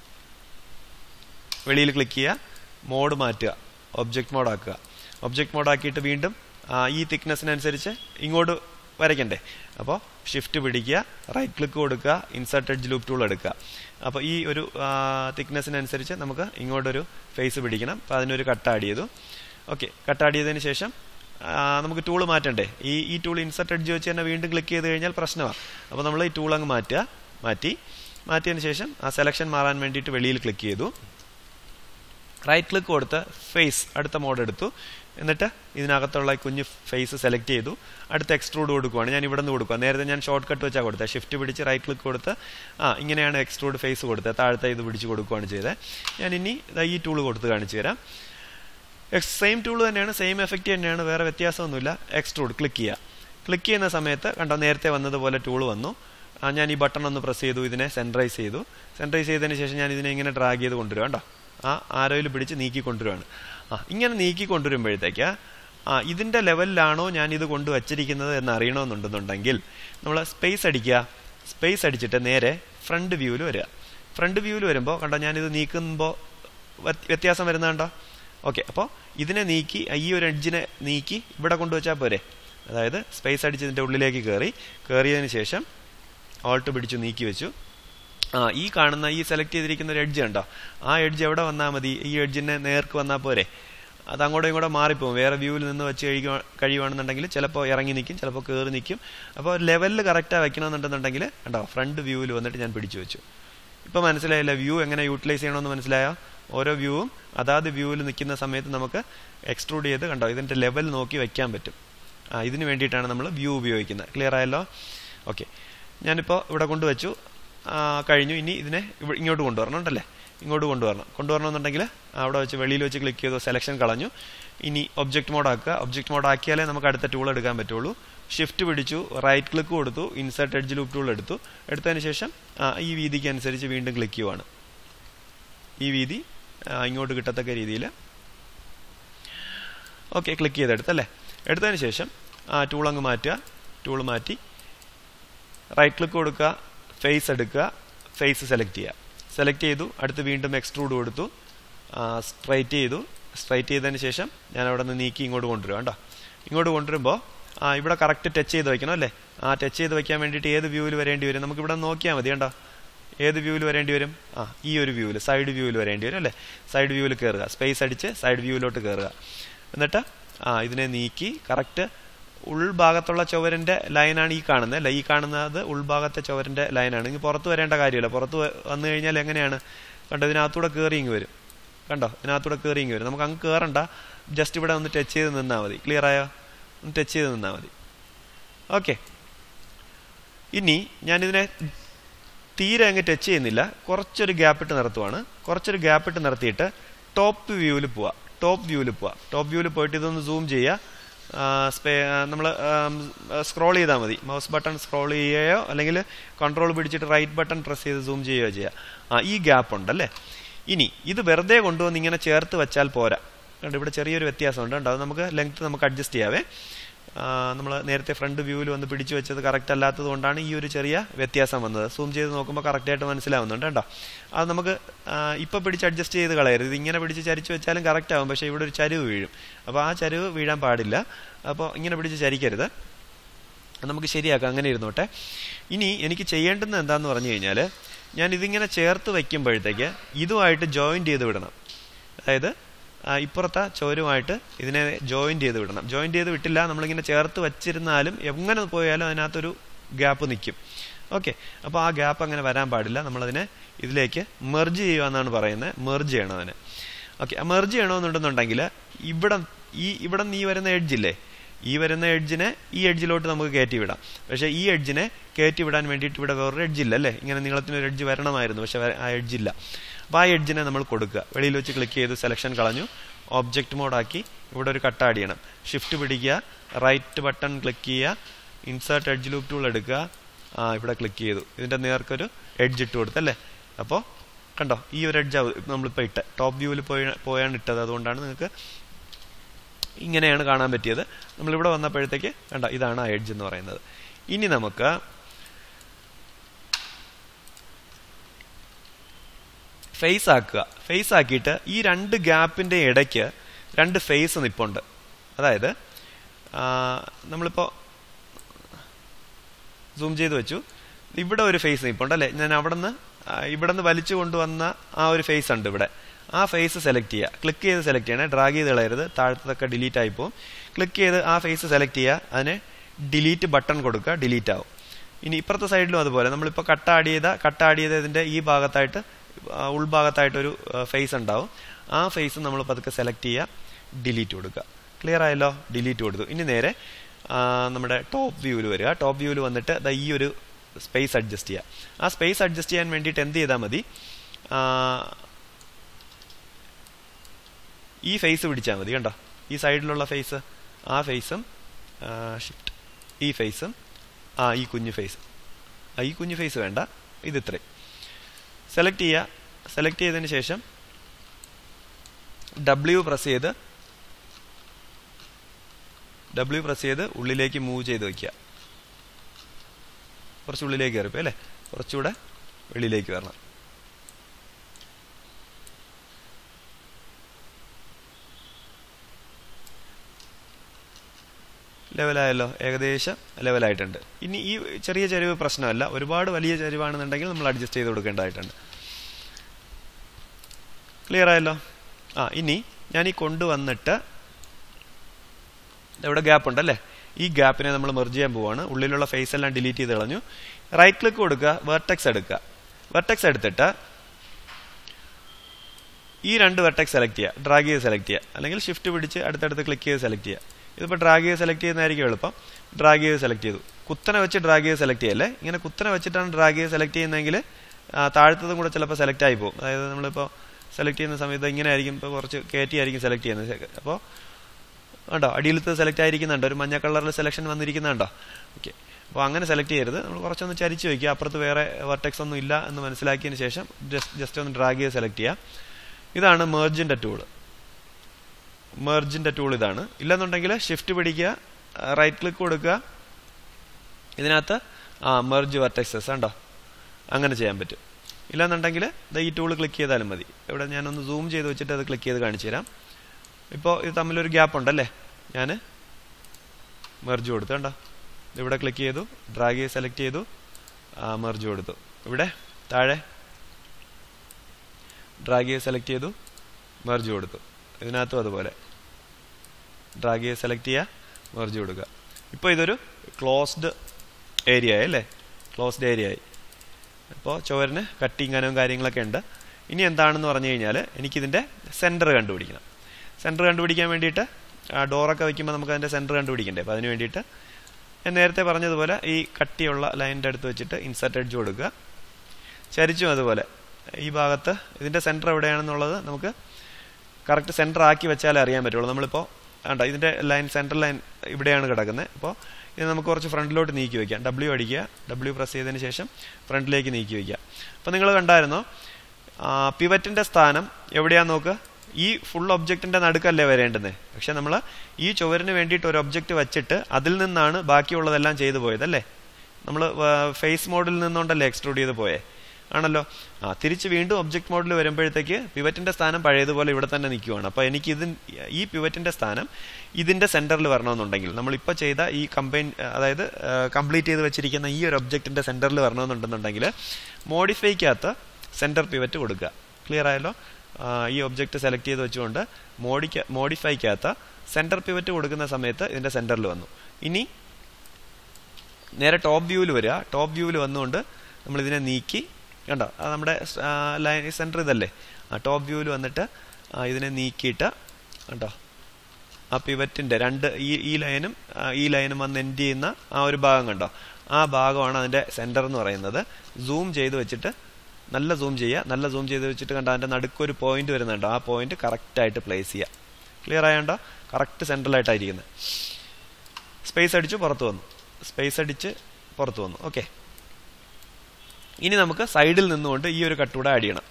വെളിയിൽ ക്ലിക്ക് ചെയ്യുക മോഡ് മാറ്റുക ഒബ്ജക്റ്റ് മോഡ് ആക്കുക ഒബ്ജക്റ്റ് മോഡ് ആക്കിയിട്ട് വീണ്ടും ഈ തിക്നെസ്സിനനുസരിച്ച് ഇങ്ങോട്ട് വരയ്ക്കണ്ടേ അപ്പോൾ ഷിഫ്റ്റ് പിടിക്കുക റൈറ്റ് ക്ലിക്ക് കൊടുക്കുക ഇൻസർട്ട് എഡ്ജ് ലൂപ്പ് ടൂൾ എടുക്കുക അപ്പോൾ ഈ ഒരു തിക്നെസ്സിനനുസരിച്ച് നമുക്ക് ഇങ്ങോട്ടൊരു ഫേസ് പിടിക്കണം അപ്പോൾ അതിനൊരു കട്ട് ആഡ് ചെയ്തു ഓക്കെ കട്ട് ആഡ് ചെയ്തതിന് ശേഷം നമുക്ക് ടൂൾ മാറ്റണ്ടേ ഈ ഈ ടൂൾ ഇൻസർട്ട് എഡ്ജ് വെച്ച് തന്നെ വീണ്ടും ക്ലിക്ക് ചെയ്ത് കഴിഞ്ഞാൽ പ്രശ്നമാണ് അപ്പോൾ നമ്മൾ ഈ ടൂൾ അങ്ങ് മാറ്റുക മാറ്റി മാറ്റിയതിന് ശേഷം ആ സെലക്ഷൻ മാറാൻ വേണ്ടിയിട്ട് വെളിയിൽ ക്ലിക്ക് ചെയ്തു റൈറ്റ് ക്ലിക്ക് കൊടുത്ത് ഫേസ് അടുത്ത മോഡ് എടുത്തു എന്നിട്ട് ഇതിനകത്തുള്ള കുഞ്ഞ് ഫേസ് സെലക്ട് ചെയ്തു അടുത്ത എക്സ്ട്രൂഡ് കൊടുക്കുവാണ് ഞാൻ ഇവിടെ നിന്ന് കൊടുക്കുക നേരത്തെ ഞാൻ ഷോർട്ട് കട്ട് വെച്ചാൽ കൊടുത്തത് ഷിഫ്റ്റ് പിടിച്ച് റൈറ്റ് ക്ലിക്ക് കൊടുത്ത് ആ ഇങ്ങനെയാണ് എക്സ്ട്രൂഡ് ഫേസ് കൊടുത്തത് താഴത്തെ ഇത് പിടിച്ച് കൊടുക്കുകയാണ് ചെയ്തത് ഞാൻ ഇനി ഈ ടൂൾ കൊടുത്ത് കാണിച്ചു തരാം സെയിം ടൂൾ തന്നെയാണ് സെയിം എഫക്റ്റ് തന്നെയാണ് വേറെ വ്യത്യാസമൊന്നുമില്ല എക്സ്ട്രൂഡ് ക്ലിക്ക് ചെയ്യുക ക്ലിക്ക് ചെയ്യുന്ന സമയത്ത് കണ്ടോ നേരത്തെ വന്നതുപോലെ ടൂൾ വന്നു ഞാൻ ഈ ബട്ടൺ ഒന്ന് പ്രസ് ചെയ്തു ഇതിനെ സെൻട്രൈസ് ചെയ്തു സെൻട്രൈസ് ചെയ്തതിന് ശേഷം ഞാൻ ഇതിനെ ഇങ്ങനെ ഡ്രാഗ് ചെയ്ത് കൊണ്ടുവരിക കണ്ടോ ആ ആരോയിൽ പിടിച്ച് നീക്കി കൊണ്ടുവരുവാണ് ആ ഇങ്ങനെ നീക്കി കൊണ്ടുവരുമ്പോഴത്തേക്ക് ആ ഇതിന്റെ ലെവലിലാണോ ഞാൻ ഇത് കൊണ്ട് വച്ചിരിക്കുന്നത് എന്ന് അറിയണമെന്നുണ്ടെന്നുണ്ടെങ്കിൽ നമ്മൾ സ്പേസ് അടിക്കുക സ്പേസ് അടിച്ചിട്ട് നേരെ ഫ്രണ്ട് വ്യൂവിൽ വരിക ഫ്രണ്ട് വ്യൂവിൽ വരുമ്പോൾ കണ്ടോ ഞാനിത് നീക്കുമ്പോൾ വ്യത്യാസം വരുന്നത് കണ്ടോ ഓക്കെ അപ്പോൾ ഇതിനെ നീക്കി ഈ ഒരു എഡ്ജിനെ നീക്കി ഇവിടെ കൊണ്ടുവച്ചാൽ പോരെ അതായത് സ്പേസ് അടിച്ച് ഇതിൻ്റെ ഉള്ളിലേക്ക് കയറി കയറിയതിന് ശേഷം ഓൾട്ട് പിടിച്ചു നീക്കി വെച്ചു ആ ഈ കാണുന്ന ഈ സെലക്ട് ചെയ്തിരിക്കുന്ന ഒരു എഡ്ജ് ഉണ്ടോ ആ എഡ്ജ് എവിടെ വന്നാൽ മതി ഈ എഡ്ജിനെ നേർക്ക് വന്നാൽ പോരെ അത് അങ്ങോട്ടും ഇങ്ങോട്ടും മാറിപ്പോകും വേറെ വ്യൂവിൽ നിന്ന് വെച്ച് കഴിയുക കഴിയുവാണെന്നുണ്ടെങ്കിൽ ചിലപ്പോൾ ഇറങ്ങി നിൽക്കും ചിലപ്പോൾ കയറി നിൽക്കും അപ്പോൾ ലെവലിൽ കറക്റ്റാണ് വെക്കണമെന്നുണ്ടെന്നുണ്ടെങ്കിൽ കണ്ടോ ഫ്രണ്ട് വ്യൂവിൽ വന്നിട്ട് ഞാൻ പിടിച്ചു വെച്ചു ഇപ്പോൾ മനസ്സിലായില്ല വ്യൂ എങ്ങനെ യൂട്ടിലൈസ് ചെയ്യണമെന്ന് മനസ്സിലായോ ഓരോ വ്യൂവും അതാത് വ്യൂവിൽ നിൽക്കുന്ന സമയത്ത് നമുക്ക് എക്സ്ട്രൂഡ് ചെയ്ത് കണ്ടോ ഇതിൻ്റെ ലെവൽ നോക്കി വെക്കാൻ പറ്റും ആ ഇതിന് വേണ്ടിയിട്ടാണ് നമ്മൾ വ്യൂ ഉപയോഗിക്കുന്നത് ക്ലിയർ ആയല്ലോ ഓക്കെ ഞാനിപ്പോൾ ഇവിടെ കൊണ്ടുവച്ചു ആ, കഴിഞ്ഞു ഇനി ഇതിനെ ഇവ- ഇങ്ങോട്ട് കൊണ്ടുവരണം ഉണ്ടല്ലേ ഇങ്ങോട്ട് കൊണ്ടുവരണം കൊണ്ടുവരണമെന്നുണ്ടെങ്കിൽ അവിടെ വെച്ച് വെളിയിൽ വെച്ച് ക്ലിക്ക് ചെയ്തു സെലക്ഷൻ കളഞ്ഞു ഇനി ഒബ്ജക്റ്റ് മോഡ് ആക്കുക ഒബ്ജക്റ്റ് മോഡ് ആക്കിയാലേ നമുക്ക് അടുത്ത ടൂൾ എടുക്കാൻ പറ്റുള്ളൂ ഷിഫ്റ്റ് പിടിച്ചു റൈറ്റ് ക്ലിക്ക് കൊടുത്തു ഇൻസേർട്ട് എഡ്ജ് ലൂപ്പ് ടൂൾ എടുത്തു എടുത്തതിന് ശേഷം ആ, ഈ വീതിക്ക് അനുസരിച്ച് വീണ്ടും ക്ലിക്ക് ചെയ്യുവാണ് ഈ വീതി ആ, ഇങ്ങോട്ട് കിട്ടത്തക്ക രീതിയിൽ ഓക്കെ ക്ലിക്ക് ചെയ്തെടുത്തല്ലേ എടുത്തതിന് ശേഷം ആ ടൂൾ അങ്ങ് മാറ്റുക ടൂൾ മാറ്റി റൈറ്റ് ക്ലിക്ക് കൊടുക്കുക ഫേസ് എടുക്കുക ഫേസ് സെലക്ട് ചെയ്യുക സെലക്ട് ചെയ്തു അടുത്ത് വീണ്ടും എക്സ്ട്രൂഡ് കൊടുത്തു സ്ട്രൈറ്റ് ചെയ്തു സ്ട്രൈറ്റ് ചെയ്തതിന് ശേഷം ഞാൻ അവിടെ നിന്ന് നീക്കി ഇങ്ങോട്ട് കൊണ്ടുവരും കേട്ടോ ഇങ്ങോട്ട് കൊണ്ടുവരുമ്പോൾ ആ ഇവിടെ കറക്റ്റ് ടച്ച് ചെയ്ത് വെക്കണം അല്ലേ ആ ടച്ച് ചെയ്ത് വെക്കാൻ വേണ്ടിയിട്ട് ഏത് വ്യൂവിൽ വരേണ്ടി വരും നമുക്ക് ഇവിടെ നോക്കിയാൽ മതി കണ്ടോ ഏത് വ്യൂവിൽ വരേണ്ടി വരും ആ ഈ ഒരു വ്യൂവിൽ സൈഡ് വ്യൂവിൽ വരേണ്ടി വരും അല്ലേ സൈഡ് വ്യൂവിൽ കയറുക സ്പേസ് അടിച്ച് സൈഡ് വ്യൂവിലോട്ട് കയറുക എന്നിട്ട് ആ ഇതിനെ നീക്കി കറക്റ്റ് ഉൾഭാഗത്തുള്ള ചുവരിന്റെ ലൈനാണ് ഈ കാണുന്നത് അല്ല ഈ കാണുന്നത് ഉൾഭാഗത്തെ ചുവരിന്റെ ലൈനാണ് ഇനി പുറത്ത് വരേണ്ട കാര്യമില്ല പുറത്ത് വ- വന്നു കഴിഞ്ഞാൽ എങ്ങനെയാണ് കണ്ടോ ഇതിനകത്തൂടെ കയറി ഇങ്ങ് വരും കണ്ടോ ഇതിനകത്തൂടെ കയറി ഇങ്ങ് വരും നമുക്ക് അങ്ങ് കയറണ്ട ജസ്റ്റ് ഇവിടെ ഒന്ന് ടച്ച് ചെയ്ത് നിന്നാൽ മതി ക്ലിയർ ആയോ ഒന്ന് ടച്ച് ചെയ്ത് നിന്നാൽ മതി ഓക്കെ ഇനി ഞാനിതിനെ തീരെ അങ്ങ് ടച്ച് ചെയ്യുന്നില്ല കുറച്ചൊരു ഗ്യാപ്പ് ഇട്ട് നിർത്തുവാണ് കുറച്ചൊരു ഗ്യാപ്പ് ഇട്ട് നിർത്തിയിട്ട് ടോപ്പ് വ്യൂവിൽ പോവാ ടോപ്പ് വ്യൂവിൽ പോവാ ടോപ്പ് വ്യൂവിൽ പോയിട്ട് ഇതൊന്ന് സൂം ചെയ്യുക നമ്മൾ സ്ക്രോൾ ചെയ്താൽ മതി മൗസ് ബട്ടൺ സ്ക്രോൾ ചെയ്യുകയോ അല്ലെങ്കിൽ കൺട്രോൾ പിടിച്ചിട്ട് റൈറ്റ് ബട്ടൺ പ്രസ് ചെയ്ത് സൂം ചെയ്യുകയോ ചെയ്യുക ആ ഈ ഗ്യാപ്പ് ഉണ്ടല്ലേ ഇനി ഇത് വെറുതെ കൊണ്ടുവന്ന് ഇങ്ങനെ ചേർത്ത് വെച്ചാൽ പോരാ കണ്ടോ ഇവിടെ ചെറിയൊരു വ്യത്യാസമുണ്ട് കണ്ടോ അത് നമുക്ക് ലെങ്ത് നമുക്ക് അഡ്ജസ്റ്റ് ചെയ്യാവേ നമ്മൾ നേരത്തെ ഫ്രണ്ട് വ്യൂവിൽ വന്ന് പിടിച്ചു വെച്ചത് കറക്റ്റ് അല്ലാത്തത് കൊണ്ടാണ് ഈ ഒരു ചെറിയ വ്യത്യാസം വന്നത് സൂം ചെയ്ത് നോക്കുമ്പോൾ കറക്റ്റായിട്ട് മനസ്സിലാവുന്നുണ്ട് കേട്ടോ അത് നമുക്ക് ഇപ്പോൾ പിടിച്ച് അഡ്ജസ്റ്റ് ചെയ്ത് കളയരുത് ഇത് ഇങ്ങനെ പിടിച്ച് ചരിച്ച് വെച്ചാലും കറക്റ്റ് ആവും പക്ഷേ ഇവിടെ ഒരു ചരിവ് വീഴും അപ്പോൾ ആ ചരിവ് വീഴാൻ പാടില്ല അപ്പോൾ ഇങ്ങനെ പിടിച്ച് ചരിക്കരുത് അത് നമുക്ക് ശരിയാക്കാം അങ്ങനെ ഇരുന്നോട്ടെ ഇനി എനിക്ക് ചെയ്യേണ്ടുന്നത് എന്താന്ന് പറഞ്ഞു കഴിഞ്ഞാൽ ഞാൻ ഇതിങ്ങനെ ചേർത്ത് വയ്ക്കുമ്പോഴത്തേക്ക് ഇതുമായിട്ട് ജോയിൻറ്റ് ചെയ്ത് വിടണം അതായത് ആ, ഇപ്പുറത്തെ ചോരുമായിട്ട് ഇതിനെ ജോയിൻറ്റ് ചെയ്ത് വിടണം ജോയിൻറ്റ് ചെയ്ത് വിട്ടില്ല നമ്മളിങ്ങനെ ചേർത്ത് വച്ചിരുന്നാലും എങ്ങനെ പോയാലും അതിനകത്തൊരു ഗ്യാപ്പ് നിൽക്കും ഓക്കെ അപ്പോൾ ആ ഗ്യാപ്പ് അങ്ങനെ വരാൻ പാടില്ല നമ്മളതിനെ ഇതിലേക്ക് മെർജ് ചെയ്യുക എന്നാണ് പറയുന്നത് മെർജ് ചെയ്യണം അതിനെ ഓക്കെ മെർജ് ചെയ്യണമെന്നുണ്ടെന്നുണ്ടെങ്കിൽ ഇവിടെ ഈ ഇവിടെ നിന്ന് ഈ വരുന്ന എഡ്ജില്ലേ ഈ വരുന്ന എഡ്ജിനെ ഈ എഡ്ജിലോട്ട് നമുക്ക് കയറ്റി വിടാം പക്ഷേ ഈ എഡ്ജിനെ കയറ്റി വിടാൻ വേണ്ടിയിട്ട് ഇവിടെ വേറൊരു എഡ്ജില്ല അല്ലേ ഇങ്ങനെ നീളത്തിന് ഒരു എഡ്ജ് വരണമായിരുന്നു പക്ഷെ വര- ആ എഡ്ജില്ല അപ്പോൾ ആ എഡ്ജിനെ നമ്മൾ കൊടുക്കുക വെളിയിൽ വെച്ച് ക്ലിക്ക് ചെയ്ത് സെലക്ഷൻ കളഞ്ഞു ഒബ്ജക്റ്റ് മോഡാക്കി ഇവിടെ ഒരു കട്ട് ആഡ് ചെയ്യണം ഷിഫ്റ്റ് പിടിക്കുക റൈറ്റ് ബട്ടൺ ക്ലിക്ക് ചെയ്യുക ഇൻസേർട്ട് എഡ്ജ് ലൂപ്പ് ടൂൾ എടുക്കുക ആ ഇവിടെ ക്ലിക്ക് ചെയ്തു ഇതിൻ്റെ നേർക്കൊരു എഡ്ജ് ഇട്ട് കൊടുത്തല്ലേ അപ്പോൾ കണ്ടോ ഈ ഒരു എഡ്ജ് നമ്മളിപ്പോൾ ഇട്ട് ടോപ്പ് വ്യൂവിൽ പോയി പോയാണ് ഇട്ടത് അതുകൊണ്ടാണ് നിങ്ങൾക്ക് ഇങ്ങനെയാണ് കാണാൻ പറ്റിയത് നമ്മളിവിടെ വന്നപ്പോഴത്തേക്ക് കണ്ടോ ഇതാണ് ആ എഡ്ജ് എന്ന് പറയുന്നത് ഇനി നമുക്ക് ഫേസ് ആക്കുക ഫേസ് ആക്കിയിട്ട് ഈ രണ്ട് ഗ്യാപ്പിന്റെ ഇടയ്ക്ക് രണ്ട് ഫേസ് നിപ്പുണ്ട് അതായത് ആ, നമ്മളിപ്പോ സൂം ചെയ്ത് വെച്ചു ഇവിടെ ഒരു ഫേസ് നിപ്പുണ്ട് അല്ലേ ഞാൻ അവിടെ നിന്ന് ഇവിടെ നിന്ന് വലിച്ചു കൊണ്ടുവന്ന ആ ഒരു ഫേസ് ഉണ്ട് ഇവിടെ ആ ഫേസ് സെലക്ട് ചെയ്യുക ക്ലിക്ക് ചെയ്ത് സെലക്ട് ചെയ്യണേ ഡ്രാഗ് ചെയ്ത് കളയരുത് താഴത്തൊക്കെ ഡിലീറ്റ് ആയി പോകും ക്ലിക്ക് ചെയ്ത് ആ ഫേസ് സെലക്ട് ചെയ്യുക അതിന് ഡിലീറ്റ് ബട്ടൺ കൊടുക്കുക ഡിലീറ്റ് ആവും ഇനി ഇപ്പുറത്തെ സൈഡിലും അതുപോലെ നമ്മളിപ്പോൾ കട്ട് ആഡ് ചെയ്ത കട്ട് ആഡ് ചെയ്ത ഇതിന്റെ ഈ ഭാഗത്തായിട്ട് ആ, ഉൾഭാഗത്തായിട്ടൊരു ഫേസ് ഉണ്ടാവും ആ ഫേസ് നമ്മൾ പതുക്കെ സെലക്ട് ചെയ്യുക ഡിലീറ്റ് കൊടുക്കുക ക്ലിയർ ആയല്ലോ ഡിലീറ്റ് കൊടുത്തു ഇനി നേരെ ആ, നമ്മുടെ ടോപ്പ് വ്യൂവിൽ വരിക ടോപ്പ് വ്യൂവിൽ വന്നിട്ട് ദാ ഈ ഒരു സ്പേസ് അഡ്ജസ്റ്റ് ചെയ്യുക ആ സ്പേസ് അഡ്ജസ്റ്റ് ചെയ്യാൻ വേണ്ടിയിട്ട് എന്ത് ചെയ്താൽ മതി ആ, ഈ ഫേസ് പിടിച്ചാൽ മതി കണ്ടോ ഈ സൈഡിലുള്ള ഫേസ് ആ ഫേസും ഷിഫ്റ്റ് ഈ ഫേസും ആ ഈ കുഞ്ഞു ഫേസ് ആ ഈ കുഞ്ഞു ഫേസ് വേണ്ട ഇത് ഇത്രയും സെലക്ട് ചെയ്യുക സെലക്ട് ചെയ്തതിന് ശേഷം ഡബ്ല്യു പ്രസ് ചെയ്ത് ഡബ്ല്യു പ്രസ് ചെയ്ത് ഉള്ളിലേക്ക് മൂവ് ചെയ്ത് വെക്കുക കുറച്ച് ഉള്ളിലേക്ക് കയറിപ്പോ അല്ലേ കുറച്ചുകൂടെ വെളിയിലേക്ക് വരണം ലെവലായല്ലോ ഏകദേശം ലെവലായിട്ടുണ്ട് ഇനി ഈ ചെറിയ ചരിവ് പ്രശ്നമല്ല ഒരുപാട് വലിയ ചരിവാണെന്നുണ്ടെങ്കിൽ നമ്മൾ അഡ്ജസ്റ്റ് ചെയ്ത് കൊടുക്കേണ്ടതായിട്ടുണ്ട് ക്ലിയർ ആയല്ലോ ആ ഇനി ഞാൻ ഈ കൊണ്ടുവന്നിട്ട് ഇവിടെ ഗ്യാപ്പ് ഉണ്ടല്ലേ ഈ ഗ്യാപ്പിനെ നമ്മൾ മെർജ് ചെയ്യാൻ പോവാണ് ഉള്ളിലുള്ള ഫേസ് എല്ലാം ഡിലീറ്റ് ചെയ്ത് കളഞ്ഞു റൈറ്റ് ക്ലിക്ക് കൊടുക്കുക വെർട്ടെക്സ് എടുക്കുക വെർട്ടെക്സ് എടുത്തിട്ട് ഈ രണ്ട് വെർട്ടെക്സ് സെലക്ട് ചെയ്യുക ഡ്രാഗ് ചെയ്ത് സെലക്ട് ചെയ്യുക അല്ലെങ്കിൽ ഷിഫ്റ്റ് പിടിച്ച് അടുത്തടുത്ത് ക്ലിക്ക് ചെയ്ത് സെലക്ട് ചെയ്യുക ഇതിപ്പോൾ ഡ്രാഗ് ചെയ്ത് സെലക്ട് ചെയ്യുന്നതായിരിക്കും എളുപ്പം ഡ്രാഗ് ചെയ്ത് സെലക്ട് ചെയ്തു കുത്തനെ വെച്ച് ഡ്രാഗ് ചെയ്ത് സെലക്ട് ചെയ്യല്ലേ ഇങ്ങനെ കുത്തനെ വെച്ചിട്ടാണ് ഡ്രാഗ് ചെയ്ത് സെലക്ട് ചെയ്യുന്നതെങ്കിൽ താഴത്തതും കൂടെ ചിലപ്പോൾ സെലക്ട് ആയി പോകും അതായത് നമ്മളിപ്പോൾ സെലക്ട് ചെയ്യുന്ന സമയത്ത് ഇങ്ങനെ ആയിരിക്കും ഇപ്പോൾ കുറച്ച് കയറ്റി ആയിരിക്കും സെലക്ട് ചെയ്യുന്നത് അപ്പോൾ ഉണ്ടോ അടിയിലത്ത് സെലക്ട് ആയിരിക്കുന്നുണ്ടോ ഒരു മഞ്ഞ കളറിൽ സെലക്ഷൻ വന്നിരിക്കുന്നുണ്ടോ ഓക്കെ അപ്പോൾ അങ്ങനെ സെലക്ട് ചെയ്യരുത് നമ്മൾ കുറച്ചൊന്ന് ചരിച്ച് വയ്ക്കുക അപ്പുറത്ത് വേറെ വർട്ടെക്സ് ഒന്നും ഇല്ല എന്ന് മനസ്സിലാക്കിയതിന് ശേഷം ജസ്റ്റ് ജസ്റ്റ് ഒന്ന് ഡ്രാഗ് ചെയ്ത് സെലക്ട് ചെയ്യുക ഇതാണ് മേർജിൻ്റെ ടൂൾ മെർജിൻ്റെ ടൂൾ ഇതാണ് ഇല്ലെന്നുണ്ടെങ്കിൽ ഷിഫ്റ്റ് പിടിക്കുക റൈറ്റ് ക്ലിക്ക് കൊടുക്കുക ഇതിനകത്ത് ആ മെർജ് വർട്ടെക്സസ് ഉണ്ടോ അങ്ങനെ ചെയ്യാൻ പറ്റും ഇല്ലെന്നുണ്ടെങ്കിൽ ഈ ടൂൾ ക്ലിക്ക് ചെയ്താലും മതി ഇവിടെ ഞാനൊന്ന് സൂം ചെയ്ത് വെച്ചിട്ട് അത് ക്ലിക്ക് ചെയ്ത് കാണിച്ചു തരാം ഇപ്പോൾ ഇത് തമ്മിലൊരു ഗ്യാപ്പ് ഉണ്ടല്ലേ ഞാൻ മെർജ് കൊടുത്തു കണ്ടോ ഇവിടെ ക്ലിക്ക് ചെയ്തു ഡ്രാഗ് ചെയ്ത് സെലക്ട് ചെയ്തു മെർജ് കൊടുത്തു ഇവിടെ താഴെ ഡ്രാഗ് ചെയ്ത് സെലക്ട് ചെയ്തു മെർജ് കൊടുത്തു ഇതിനകത്തും അതുപോലെ ഡ്രാഗ് ചെയ്ത് സെലക്ട് ചെയ്യുക മെർജ് കൊടുക്കുക ഇപ്പോൾ ഇതൊരു ക്ലോസ്ഡ് ഏരിയ ആയി അല്ലേ ക്ലോസ്ഡ് ഏരിയ ആയി അപ്പോൾ ചുവരിന് കട്ടിങ് കനവും കാര്യങ്ങളൊക്കെ ഉണ്ട് ഇനി എന്താണെന്ന് പറഞ്ഞു കഴിഞ്ഞാൽ എനിക്കിതിൻ്റെ സെൻറ്റർ കണ്ടുപിടിക്കണം സെൻറ്റർ കണ്ടുപിടിക്കാൻ വേണ്ടിയിട്ട് ഡോറൊക്കെ വയ്ക്കുമ്പോൾ നമുക്ക് അതിൻ്റെ സെൻറ്റർ കണ്ടുപിടിക്കണ്ടേ അപ്പോൾ അതിന് വേണ്ടിയിട്ട് ഞാൻ നേരത്തെ പറഞ്ഞതുപോലെ ഈ കട്ടിയുള്ള ലൈനിൻ്റെ അടുത്ത് വെച്ചിട്ട് ഇൻസർട്ട് എഡ്ജ് കൊടുക്കുക ചരിച്ചും അതുപോലെ ഈ ഭാഗത്ത് ഇതിൻ്റെ സെൻറ്റർ എവിടെയാണെന്നുള്ളത് നമുക്ക് കറക്റ്റ് സെൻറ്റർ ആക്കി വെച്ചാലേ അറിയാൻ പറ്റുള്ളൂ നമ്മളിപ്പോൾ വേണ്ട ഇതിൻ്റെ ലൈൻ സെൻട്രൽ ലൈൻ ഇവിടെയാണ് കിടക്കുന്നത് അപ്പോൾ ഇത് നമുക്ക് കുറച്ച് ഫ്രണ്ടിലോട്ട് നീക്കി വയ്ക്കാം ഡബ്ല്യു അടിക്കുക ഡബ്ല്യു പ്രസ് ചെയ്തതിന് ശേഷം ഫ്രണ്ടിലേക്ക് നീക്കി വയ്ക്കുക അപ്പോൾ നിങ്ങൾ കണ്ടായിരുന്നോ പിവറ്റിൻ്റെ സ്ഥാനം എവിടെയാന്ന് നോക്കുക ഈ ഫുൾ ഒബ്ജക്റ്റിന്റെ നടുക്കല്ലേ വരേണ്ടത് പക്ഷെ നമ്മൾ ഈ ചുവരിന് വേണ്ടിയിട്ട് ഒരു ഒബ്ജക്റ്റ് വെച്ചിട്ട് അതിൽ നിന്നാണ് ബാക്കിയുള്ളതെല്ലാം ചെയ്തു പോയത് അല്ലേ നമ്മൾ ഫേസ് മോഡിൽ നിന്നുകൊണ്ടല്ലേ എക്സ്ട്രൂഡ് ചെയ്ത് പോയേ ആണല്ലോ ആ തിരിച്ച് വീണ്ടും ഒബ്ജക്ട് മോഡിൽ വരുമ്പോഴത്തേക്ക് പിവറ്റിന്റെ സ്ഥാനം പഴയതുപോലെ ഇവിടെ തന്നെ നിൽക്കുവാണ് അപ്പോൾ എനിക്ക് ഇത് ഈ പിവറ്റിന്റെ സ്ഥാനം ഇതിന്റെ സെന്ററിൽ വരണമെന്നുണ്ടെങ്കിൽ നമ്മളിപ്പോൾ ചെയ്ത ഈ കമ്പൈൻ അതായത് കംപ്ലീറ്റ് ചെയ്ത് വെച്ചിരിക്കുന്ന ഈ ഒരു ഒബ്ജക്റ്റിന്റെ സെന്ററിൽ വരണമെന്നുണ്ടെന്നുണ്ടെങ്കിൽ മോഡിഫൈക്കകത്ത് സെന്റർ പിവറ്റ് കൊടുക്കുക ക്ലിയർ ആയല്ലോ ഈ ഒബ്ജക്റ്റ് സെലക്ട് ചെയ്ത് വെച്ചുകൊണ്ട് മോഡിക്ക മോഡിഫൈക്കകത്ത് സെന്റർ പിവറ്റ് കൊടുക്കുന്ന സമയത്ത് ഇതിന്റെ സെന്ററിൽ വന്നു ഇനി നേരെ ടോപ്പ് വ്യൂവിൽ വരിക ടോപ്പ് വ്യൂവിൽ വന്നുകൊണ്ട് നമ്മൾ ഇതിനെ നീക്കി കണ്ടോ അത് നമ്മുടെ ലൈൻ സെൻറ്റർ ഇതല്ലേ ആ ടോപ്പ് വ്യൂവിൽ വന്നിട്ട് ഇതിനെ നീക്കിയിട്ട് കണ്ടോ ആ പിവറ്റിൻ്റെ രണ്ട് ഈ ഈ ലൈനും ഈ ലൈനും വന്ന് എൻഡ് ചെയ്യുന്ന ആ ഒരു ഭാഗം കണ്ടോ ആ ഭാഗമാണ് അതിൻ്റെ സെൻറ്റർ എന്ന് പറയുന്നത് സൂം ചെയ്ത് വെച്ചിട്ട് നല്ല സൂം ചെയ്യുക നല്ല സൂം ചെയ്ത് വെച്ചിട്ട് കണ്ടോ അതിൻ്റെ നടുക്കൊരു പോയിന്റ് വരുന്നുണ്ടോ ആ പോയിന്റ് കറക്റ്റായിട്ട് പ്ലേസ് ചെയ്യുക ക്ലിയർ ആയതുണ്ടോ കറക്റ്റ് സെൻട്രലായിട്ടായിരിക്കുന്നത് സ്പേസ് അടിച്ച് പുറത്ത് വന്നു സ്പേസ് അടിച്ച് പുറത്ത് വന്നു ഓക്കെ ഇനി നമുക്ക് സൈഡിൽ നിന്നുകൊണ്ട് ഈ ഒരു കട്ടൂടെ ആഡ് ചെയ്യണം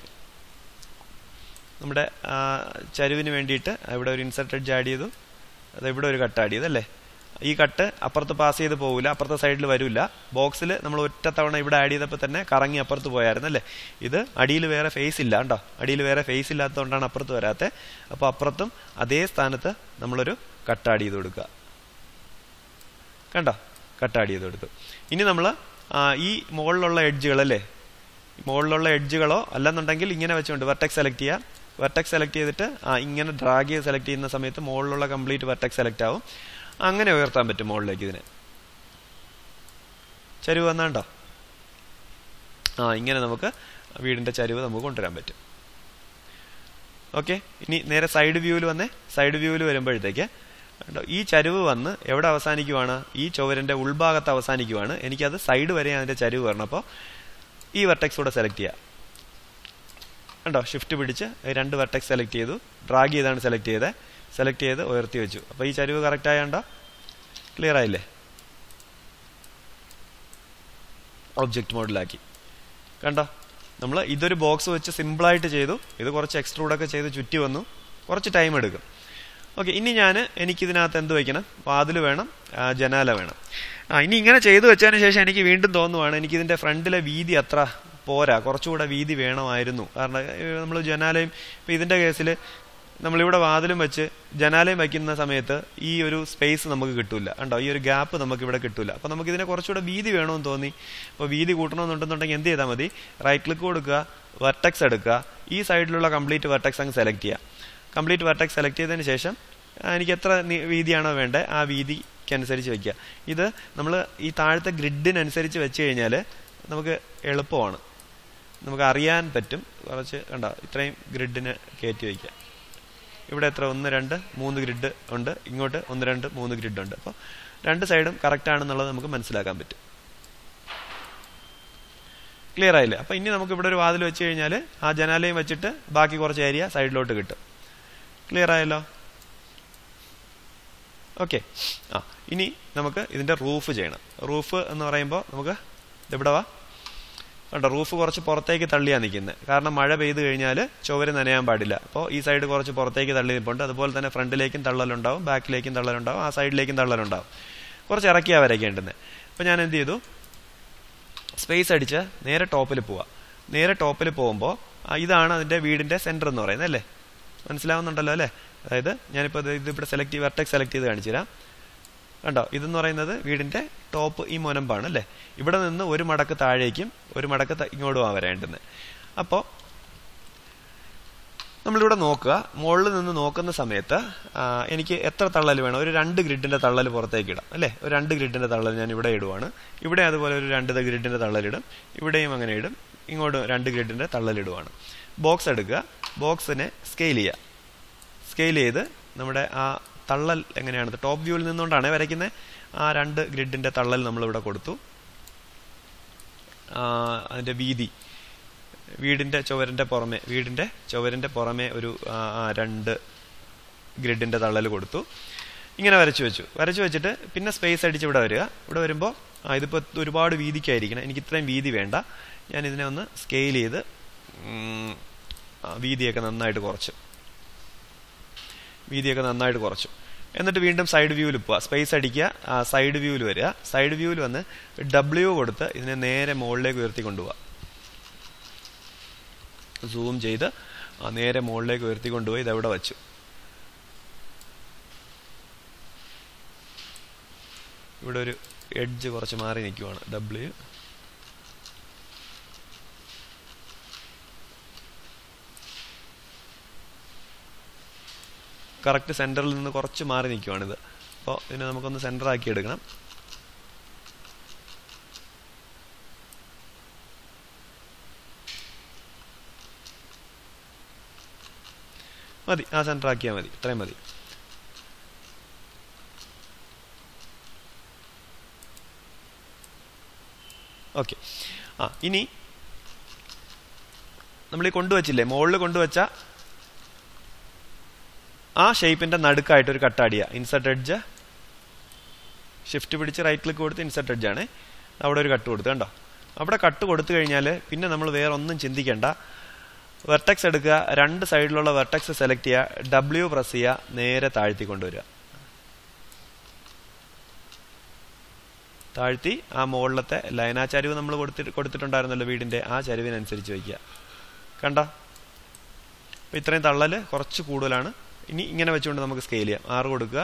നമ്മുടെ ചരുവിന് വേണ്ടിയിട്ട് ഇവിടെ ഒരു ഇൻസെർട്ട് എഡ്ജ് ആഡ് ചെയ്തു അത് ഇവിടെ ഒരു കട്ട് ആഡ് ചെയ്തു അല്ലേ ഈ കട്ട് അപ്പുറത്ത് പാസ് ചെയ്ത് പോകില്ല അപ്പുറത്തെ സൈഡിൽ വരില്ല ബോക്സിൽ നമ്മൾ ഒറ്റ തവണ ഇവിടെ ആഡ് ചെയ്തപ്പോൾ തന്നെ കറങ്ങി അപ്പുറത്ത് പോയായിരുന്നു അല്ലേ ഇത് അടിയിൽ വേറെ ഫേസ് ഇല്ല കേട്ടോ അടിയിൽ വേറെ ഫേസ് ഇല്ലാത്തതുകൊണ്ടാണ് അപ്പുറത്ത് വരാത്തത് അപ്പോൾ അപ്പുറത്തും അതേ സ്ഥാനത്ത് നമ്മളൊരു കട്ട് ആഡ് ചെയ്ത് കൊടുക്കുക കണ്ടോ കട്ട് ആഡ് ചെയ്ത് കൊടുത്തു ഇനി നമ്മൾ ഈ മുകളിലുള്ള എഡ്ജുകൾ അല്ലേ മുകളിലുള്ള എഡ്ജുകളോ അല്ലെന്നുണ്ടെങ്കിൽ ഇങ്ങനെ വെച്ചുകൊണ്ട് വെർട്ടെക്സ് സെലക്ട് ചെയ്യുക വെർട്ടെക്സ് സെലക്ട് ചെയ്തിട്ട് ആ ഇങ്ങനെ ഡ്രാഗ് ചെയ്ത് സെലക്ട് ചെയ്യുന്ന സമയത്ത് മുകളിലുള്ള കംപ്ലീറ്റ് വെർട്ടെക്സ് സെലക്ട് ആവും അങ്ങനെ ഉയർത്താൻ പറ്റും മുകളിലേക്ക് ഇതിനെ ചരിവ് വന്നാണ്ടോ ആ ഇങ്ങനെ നമുക്ക് വീടിന്റെ ചരിവ് നമുക്ക് കൊണ്ടുവരാൻ പറ്റും ഓക്കെ ഇനി നേരെ സൈഡ് വ്യൂവിൽ വന്നേ സൈഡ് വ്യൂവിൽ വരുമ്പോഴത്തേക്ക് ഈ ചരിവ് വന്ന് എവിടെ അവസാനിക്കുവാണ് ഈ ചുവരിന്റെ ഉൾഭാഗത്ത് അവസാനിക്കുവാണ് എനിക്കത് സൈഡ് വരെ അതിന്റെ ചരിവ് വരണം അപ്പോൾ ഈ വെർട്ടെക്സ് കൂടെ സെലക്ട് ചെയ്യുക കണ്ടോ ഷിഫ്റ്റ് പിടിച്ച് രണ്ട് വെർട്ടെക്സ് സെലക്ട് ചെയ്തു ഡ്രാഗ് ചെയ്താണ് സെലക്ട് ചെയ്തത് സെലക്ട് ചെയ്ത് ഉയർത്തി വെച്ചു അപ്പോൾ ഈ ചരിവ് കറക്റ്റ് ആയണ്ടോ ക്ലിയർ ആയില്ലേ ഒബ്ജക്റ്റ് മോഡിലാക്കി കണ്ടോ നമ്മൾ ഇതൊരു ബോക്സ് വെച്ച് സിമ്പിളായിട്ട് ചെയ്തു ഇത് കുറച്ച് എക്സ്ട്രൂഡൊക്കെ ചെയ്ത് ചുറ്റി വന്നു കുറച്ച് ടൈം എടുക്കും ഓക്കെ ഇനി ഞാൻ എനിക്കിതിനകത്ത് എന്ത് വയ്ക്കണം വാതിൽ വേണം ജനാല വേണം ആ ഇനി ഇങ്ങനെ ചെയ്തു വെച്ചതിന് ശേഷം എനിക്ക് വീണ്ടും തോന്നുവാണ് എനിക്കിതിൻ്റെ ഫ്രണ്ടിലെ വീതി അത്ര പോരാ കുറച്ചുകൂടെ വീതി വേണമായിരുന്നു കാരണം നമ്മൾ ജനാലയും ഇപ്പം ഇതിൻ്റെ കേസിൽ നമ്മളിവിടെ വാതിലും വെച്ച് ജനാലയും വയ്ക്കുന്ന സമയത്ത് ഈ ഒരു സ്പേസ് നമുക്ക് കിട്ടില്ല കണ്ടോ ഈ ഒരു ഗ്യാപ്പ് നമുക്ക് ഇവിടെ കിട്ടില്ല അപ്പോൾ നമുക്ക് ഇതിനെ കുറച്ചുകൂടെ വീതി വേണമെന്ന് തോന്നി അപ്പോൾ വീതി കൂട്ടണമെന്നുണ്ടെന്നുണ്ടെങ്കിൽ എന്ത് ചെയ്താൽ മതി റൈറ്റ് ക്ലിക്ക് കൊടുക്കുക വെർട്ടെക്സ് എടുക്കുക ഈ സൈഡിലുള്ള കംപ്ലീറ്റ് വെർട്ടെക്സ് അങ്ങ് സെലക്ട് ചെയ്യുക കംപ്ലീറ്റ് വെർട്ടെക്സ് സെലക്ട് ചെയ്തതിന് ശേഷം എനിക്ക് എത്ര വീതിയാണോ വേണ്ടത് ആ വീതിക്കനുസരിച്ച് വെക്കുക ഇത് നമ്മൾ ഈ താഴത്തെ ഗ്രിഡിനനുസരിച്ച് വെച്ച് കഴിഞ്ഞാൽ നമുക്ക് എളുപ്പമാണ് നമുക്ക് അറിയാൻ പറ്റും കുറച്ച് കണ്ടോ ഇത്രയും ഗ്രിഡിന് കയറ്റി വയ്ക്കാം ഇവിടെ എത്ര ഒന്ന് രണ്ട് മൂന്ന് ഗ്രിഡ് ഉണ്ട് ഇങ്ങോട്ട് ഒന്ന് രണ്ട് മൂന്ന് ഗ്രിഡ് ഉണ്ട് അപ്പോൾ രണ്ട് സൈഡും കറക്റ്റ് ആണെന്നുള്ളത് നമുക്ക് മനസ്സിലാക്കാൻ പറ്റും ക്ലിയർ ആയില്ലേ അപ്പൊ ഇനി നമുക്ക് ഇവിടെ ഒരു വാതിൽ വെച്ച് കഴിഞ്ഞാൽ ആ ജനാലയും വെച്ചിട്ട് ബാക്കി കുറച്ച് ഏരിയ സൈഡിലോട്ട് കിട്ടും ക്ലിയർ ആയല്ലോ ഓക്കെ ആ ഇനി നമുക്ക് ഇതിന്റെ റൂഫ് ചെയ്യണം റൂഫ് എന്ന് പറയുമ്പോൾ നമുക്ക് ഇവിടെ വാ കണ്ടോ റൂഫ് കുറച്ച് പുറത്തേക്ക് തള്ളിയാണ് നിൽക്കുന്നത് കാരണം മഴ പെയ്ത് കഴിഞ്ഞാൽ ചുവര് നനയാൻ പാടില്ല അപ്പോൾ ഈ സൈഡ് കുറച്ച് പുറത്തേക്ക് തള്ളി നിൽപ്പുണ്ട് അതുപോലെ തന്നെ ഫ്രണ്ടിലേക്കും തള്ളലുണ്ടാവും ബാക്കിലേക്കും തള്ളലുണ്ടാവും ആ സൈഡിലേക്കും തള്ളലുണ്ടാവും കുറച്ച് ഇറക്കിയാ വരയ്ക്കേണ്ടുന്നത് അപ്പോൾ ഞാൻ എന്ത് ചെയ്തു സ്പേസ് അടിച്ച് നേരെ ടോപ്പിൽ പോവാം നേരെ ടോപ്പിൽ പോകുമ്പോൾ ഇതാണ് അതിന്റെ വീടിന്റെ സെന്റർ എന്ന് പറയുന്നത് അല്ലേ മനസ്സിലാവുന്നുണ്ടല്ലോ അല്ലേ അതായത് ഞാനിപ്പോൾ ഇത് ഇവിടെ സെലക്ട് ചെയ്ത് വെർട്ടെക്സ് സെലക്ട് ചെയ്ത് കാണിച്ചു തരാം കണ്ടോ ഇതെന്ന് പറയുന്നത് വീടിന്റെ ടോപ്പ് ഈ മുനമ്പാണ് അല്ലേ ഇവിടെ നിന്ന് ഒരു മടക്ക് താഴേക്കും ഒരു മടക്ക് ഇങ്ങോട്ടും വരേണ്ടുന്നത് അപ്പോൾ നമ്മളിവിടെ നോക്കുക മുകളിൽ നിന്ന് നോക്കുന്ന സമയത്ത് എനിക്ക് എത്ര തള്ളൽ വേണം ഒരു രണ്ട് ഗ്രിഡിന്റെ തള്ളൽ പുറത്തേക്ക് ഇടാം അല്ലേ ഒരു രണ്ട് ഗ്രിഡിന്റെ തള്ളൽ ഞാൻ ഇവിടെ ഇടുവാണ് ഇവിടെ അതുപോലെ ഒരു രണ്ട് ഗ്രിഡിന്റെ തള്ളലിടും ഇവിടെയും അങ്ങനെ ഇടും ഇങ്ങോട്ടും രണ്ട് ഗ്രിഡിന്റെ തള്ളലിടുവാണ് ബോക്സ് എടുക്കുക ബോക്സിനെ സ്കെയിൽ ചെയ്യുക സ്കെയിൽ ചെയ്ത് നമ്മുടെ ആ തള്ളൽ എങ്ങനെയാണ് ടോപ്പ് വ്യൂവിൽ നിന്നുകൊണ്ടാണ് വരയ്ക്കുന്നത് ആ രണ്ട് ഗ്രിഡിന്റെ തള്ളൽ നമ്മളിവിടെ കൊടുത്തു അതിന്റെ വീതി വീടിന്റെ ചുവരിന്റെ പുറമെ വീടിന്റെ ചുവരിന്റെ പുറമെ ഒരു രണ്ട് ഗ്രിഡിന്റെ തള്ളൽ കൊടുത്തു ഇങ്ങനെ വരച്ചു വെച്ചു വരച്ചു വെച്ചിട്ട് പിന്നെ സ്പേസ് അടിച്ച് ഇവിടെ വരിക ഇവിടെ വരുമ്പോൾ ഇതിപ്പോൾ ഒരുപാട് വീതിക്കായിരിക്കണം എനിക്ക് ഇത്രയും വീതി വേണ്ട ഞാൻ ഇതിനെ ഒന്ന് സ്കെയിൽ ചെയ്ത് വീതിയൊക്കെ നന്നായിട്ട് കുറച്ചു വീതിയൊക്കെ നന്നായിട്ട് കുറച്ചു എന്നിട്ട് വീണ്ടും സൈഡ് വ്യൂവിൽ പോവുക സ്പേസ് അടിക്കുക സൈഡ് വ്യൂവിൽ വരിക സൈഡ് വ്യൂവിൽ വന്ന് ഡബ്ല്യു കൊടുത്ത് ഇതിനെ നേരെ മുകളിലേക്ക് ഉയർത്തി കൊണ്ടുപോവുക സൂം ചെയ്ത് നേരെ മുകളിലേക്ക് ഉയർത്തി കൊണ്ടുപോയി ഇതെവിടെ വെച്ചു ഇവിടെ ഒരു എഡ്ജ് കുറച്ച് മാറി നിൽക്കുവാണ് ഡബ്ല്യു കറക്റ്റ് സെന്ററിൽ നിന്ന് കുറച്ച് മാറി നിൽക്കുവാണിത് അപ്പോൾ ഇതിനെ നമുക്കൊന്ന് സെന്റർ ആക്കി എടുക്കണം മതി ആ സെന്റർ ആക്കിയാൽ മതി ഇത്രയും മതി ഓക്കെ ആ ഇനി നമ്മൾ ഈ കൊണ്ടുവച്ചില്ലേ മുകളിൽ കൊണ്ടുവച്ച ആ ഷേപ്പിന്റെ നടുക്കായിട്ട് ഒരു കട്ടാടിയ ഇൻസെർട്ട് എഡ്ജ് ഷിഫ്റ്റ് പിടിച്ച് റൈറ്റ് ക്ലിക്ക് കൊടുത്ത് ഇൻസെർട്ട് എഡ്ജ് ആണ് അവിടെ ഒരു കട്ട് കൊടുത്ത് കണ്ടോ അവിടെ കട്ട് കൊടുത്തു കഴിഞ്ഞാൽ പിന്നെ നമ്മൾ വേറെ ഒന്നും ചിന്തിക്കേണ്ട വെർട്ടെക്സ് എടുക്കുക രണ്ട് സൈഡിലുള്ള വെർട്ടെക്സ് സെലക്ട് ചെയ്യുക ഡബ്ല്യു പ്രസ് ചെയ്യുക നേരെ താഴ്ത്തി കൊണ്ടുവരിക താഴ്ത്തി ആ മുകളിലത്തെ ലൈനാ ചരിവ് നമ്മൾ കൊടുത്തിട്ട് കൊടുത്തിട്ടുണ്ടായിരുന്നല്ലോ വീടിന്റെ ആ ചരിവിനനുസരിച്ച് വയ്ക്കുക കണ്ട അപ്പൊ ഇത്രയും തള്ളല് കുറച്ച് കൂടുതലാണ് ഇനി ഇങ്ങനെ വെച്ചുകൊണ്ട് നമുക്ക് സ്കെയിൽ ചെയ്യാം ആറ് കൊടുക്കുക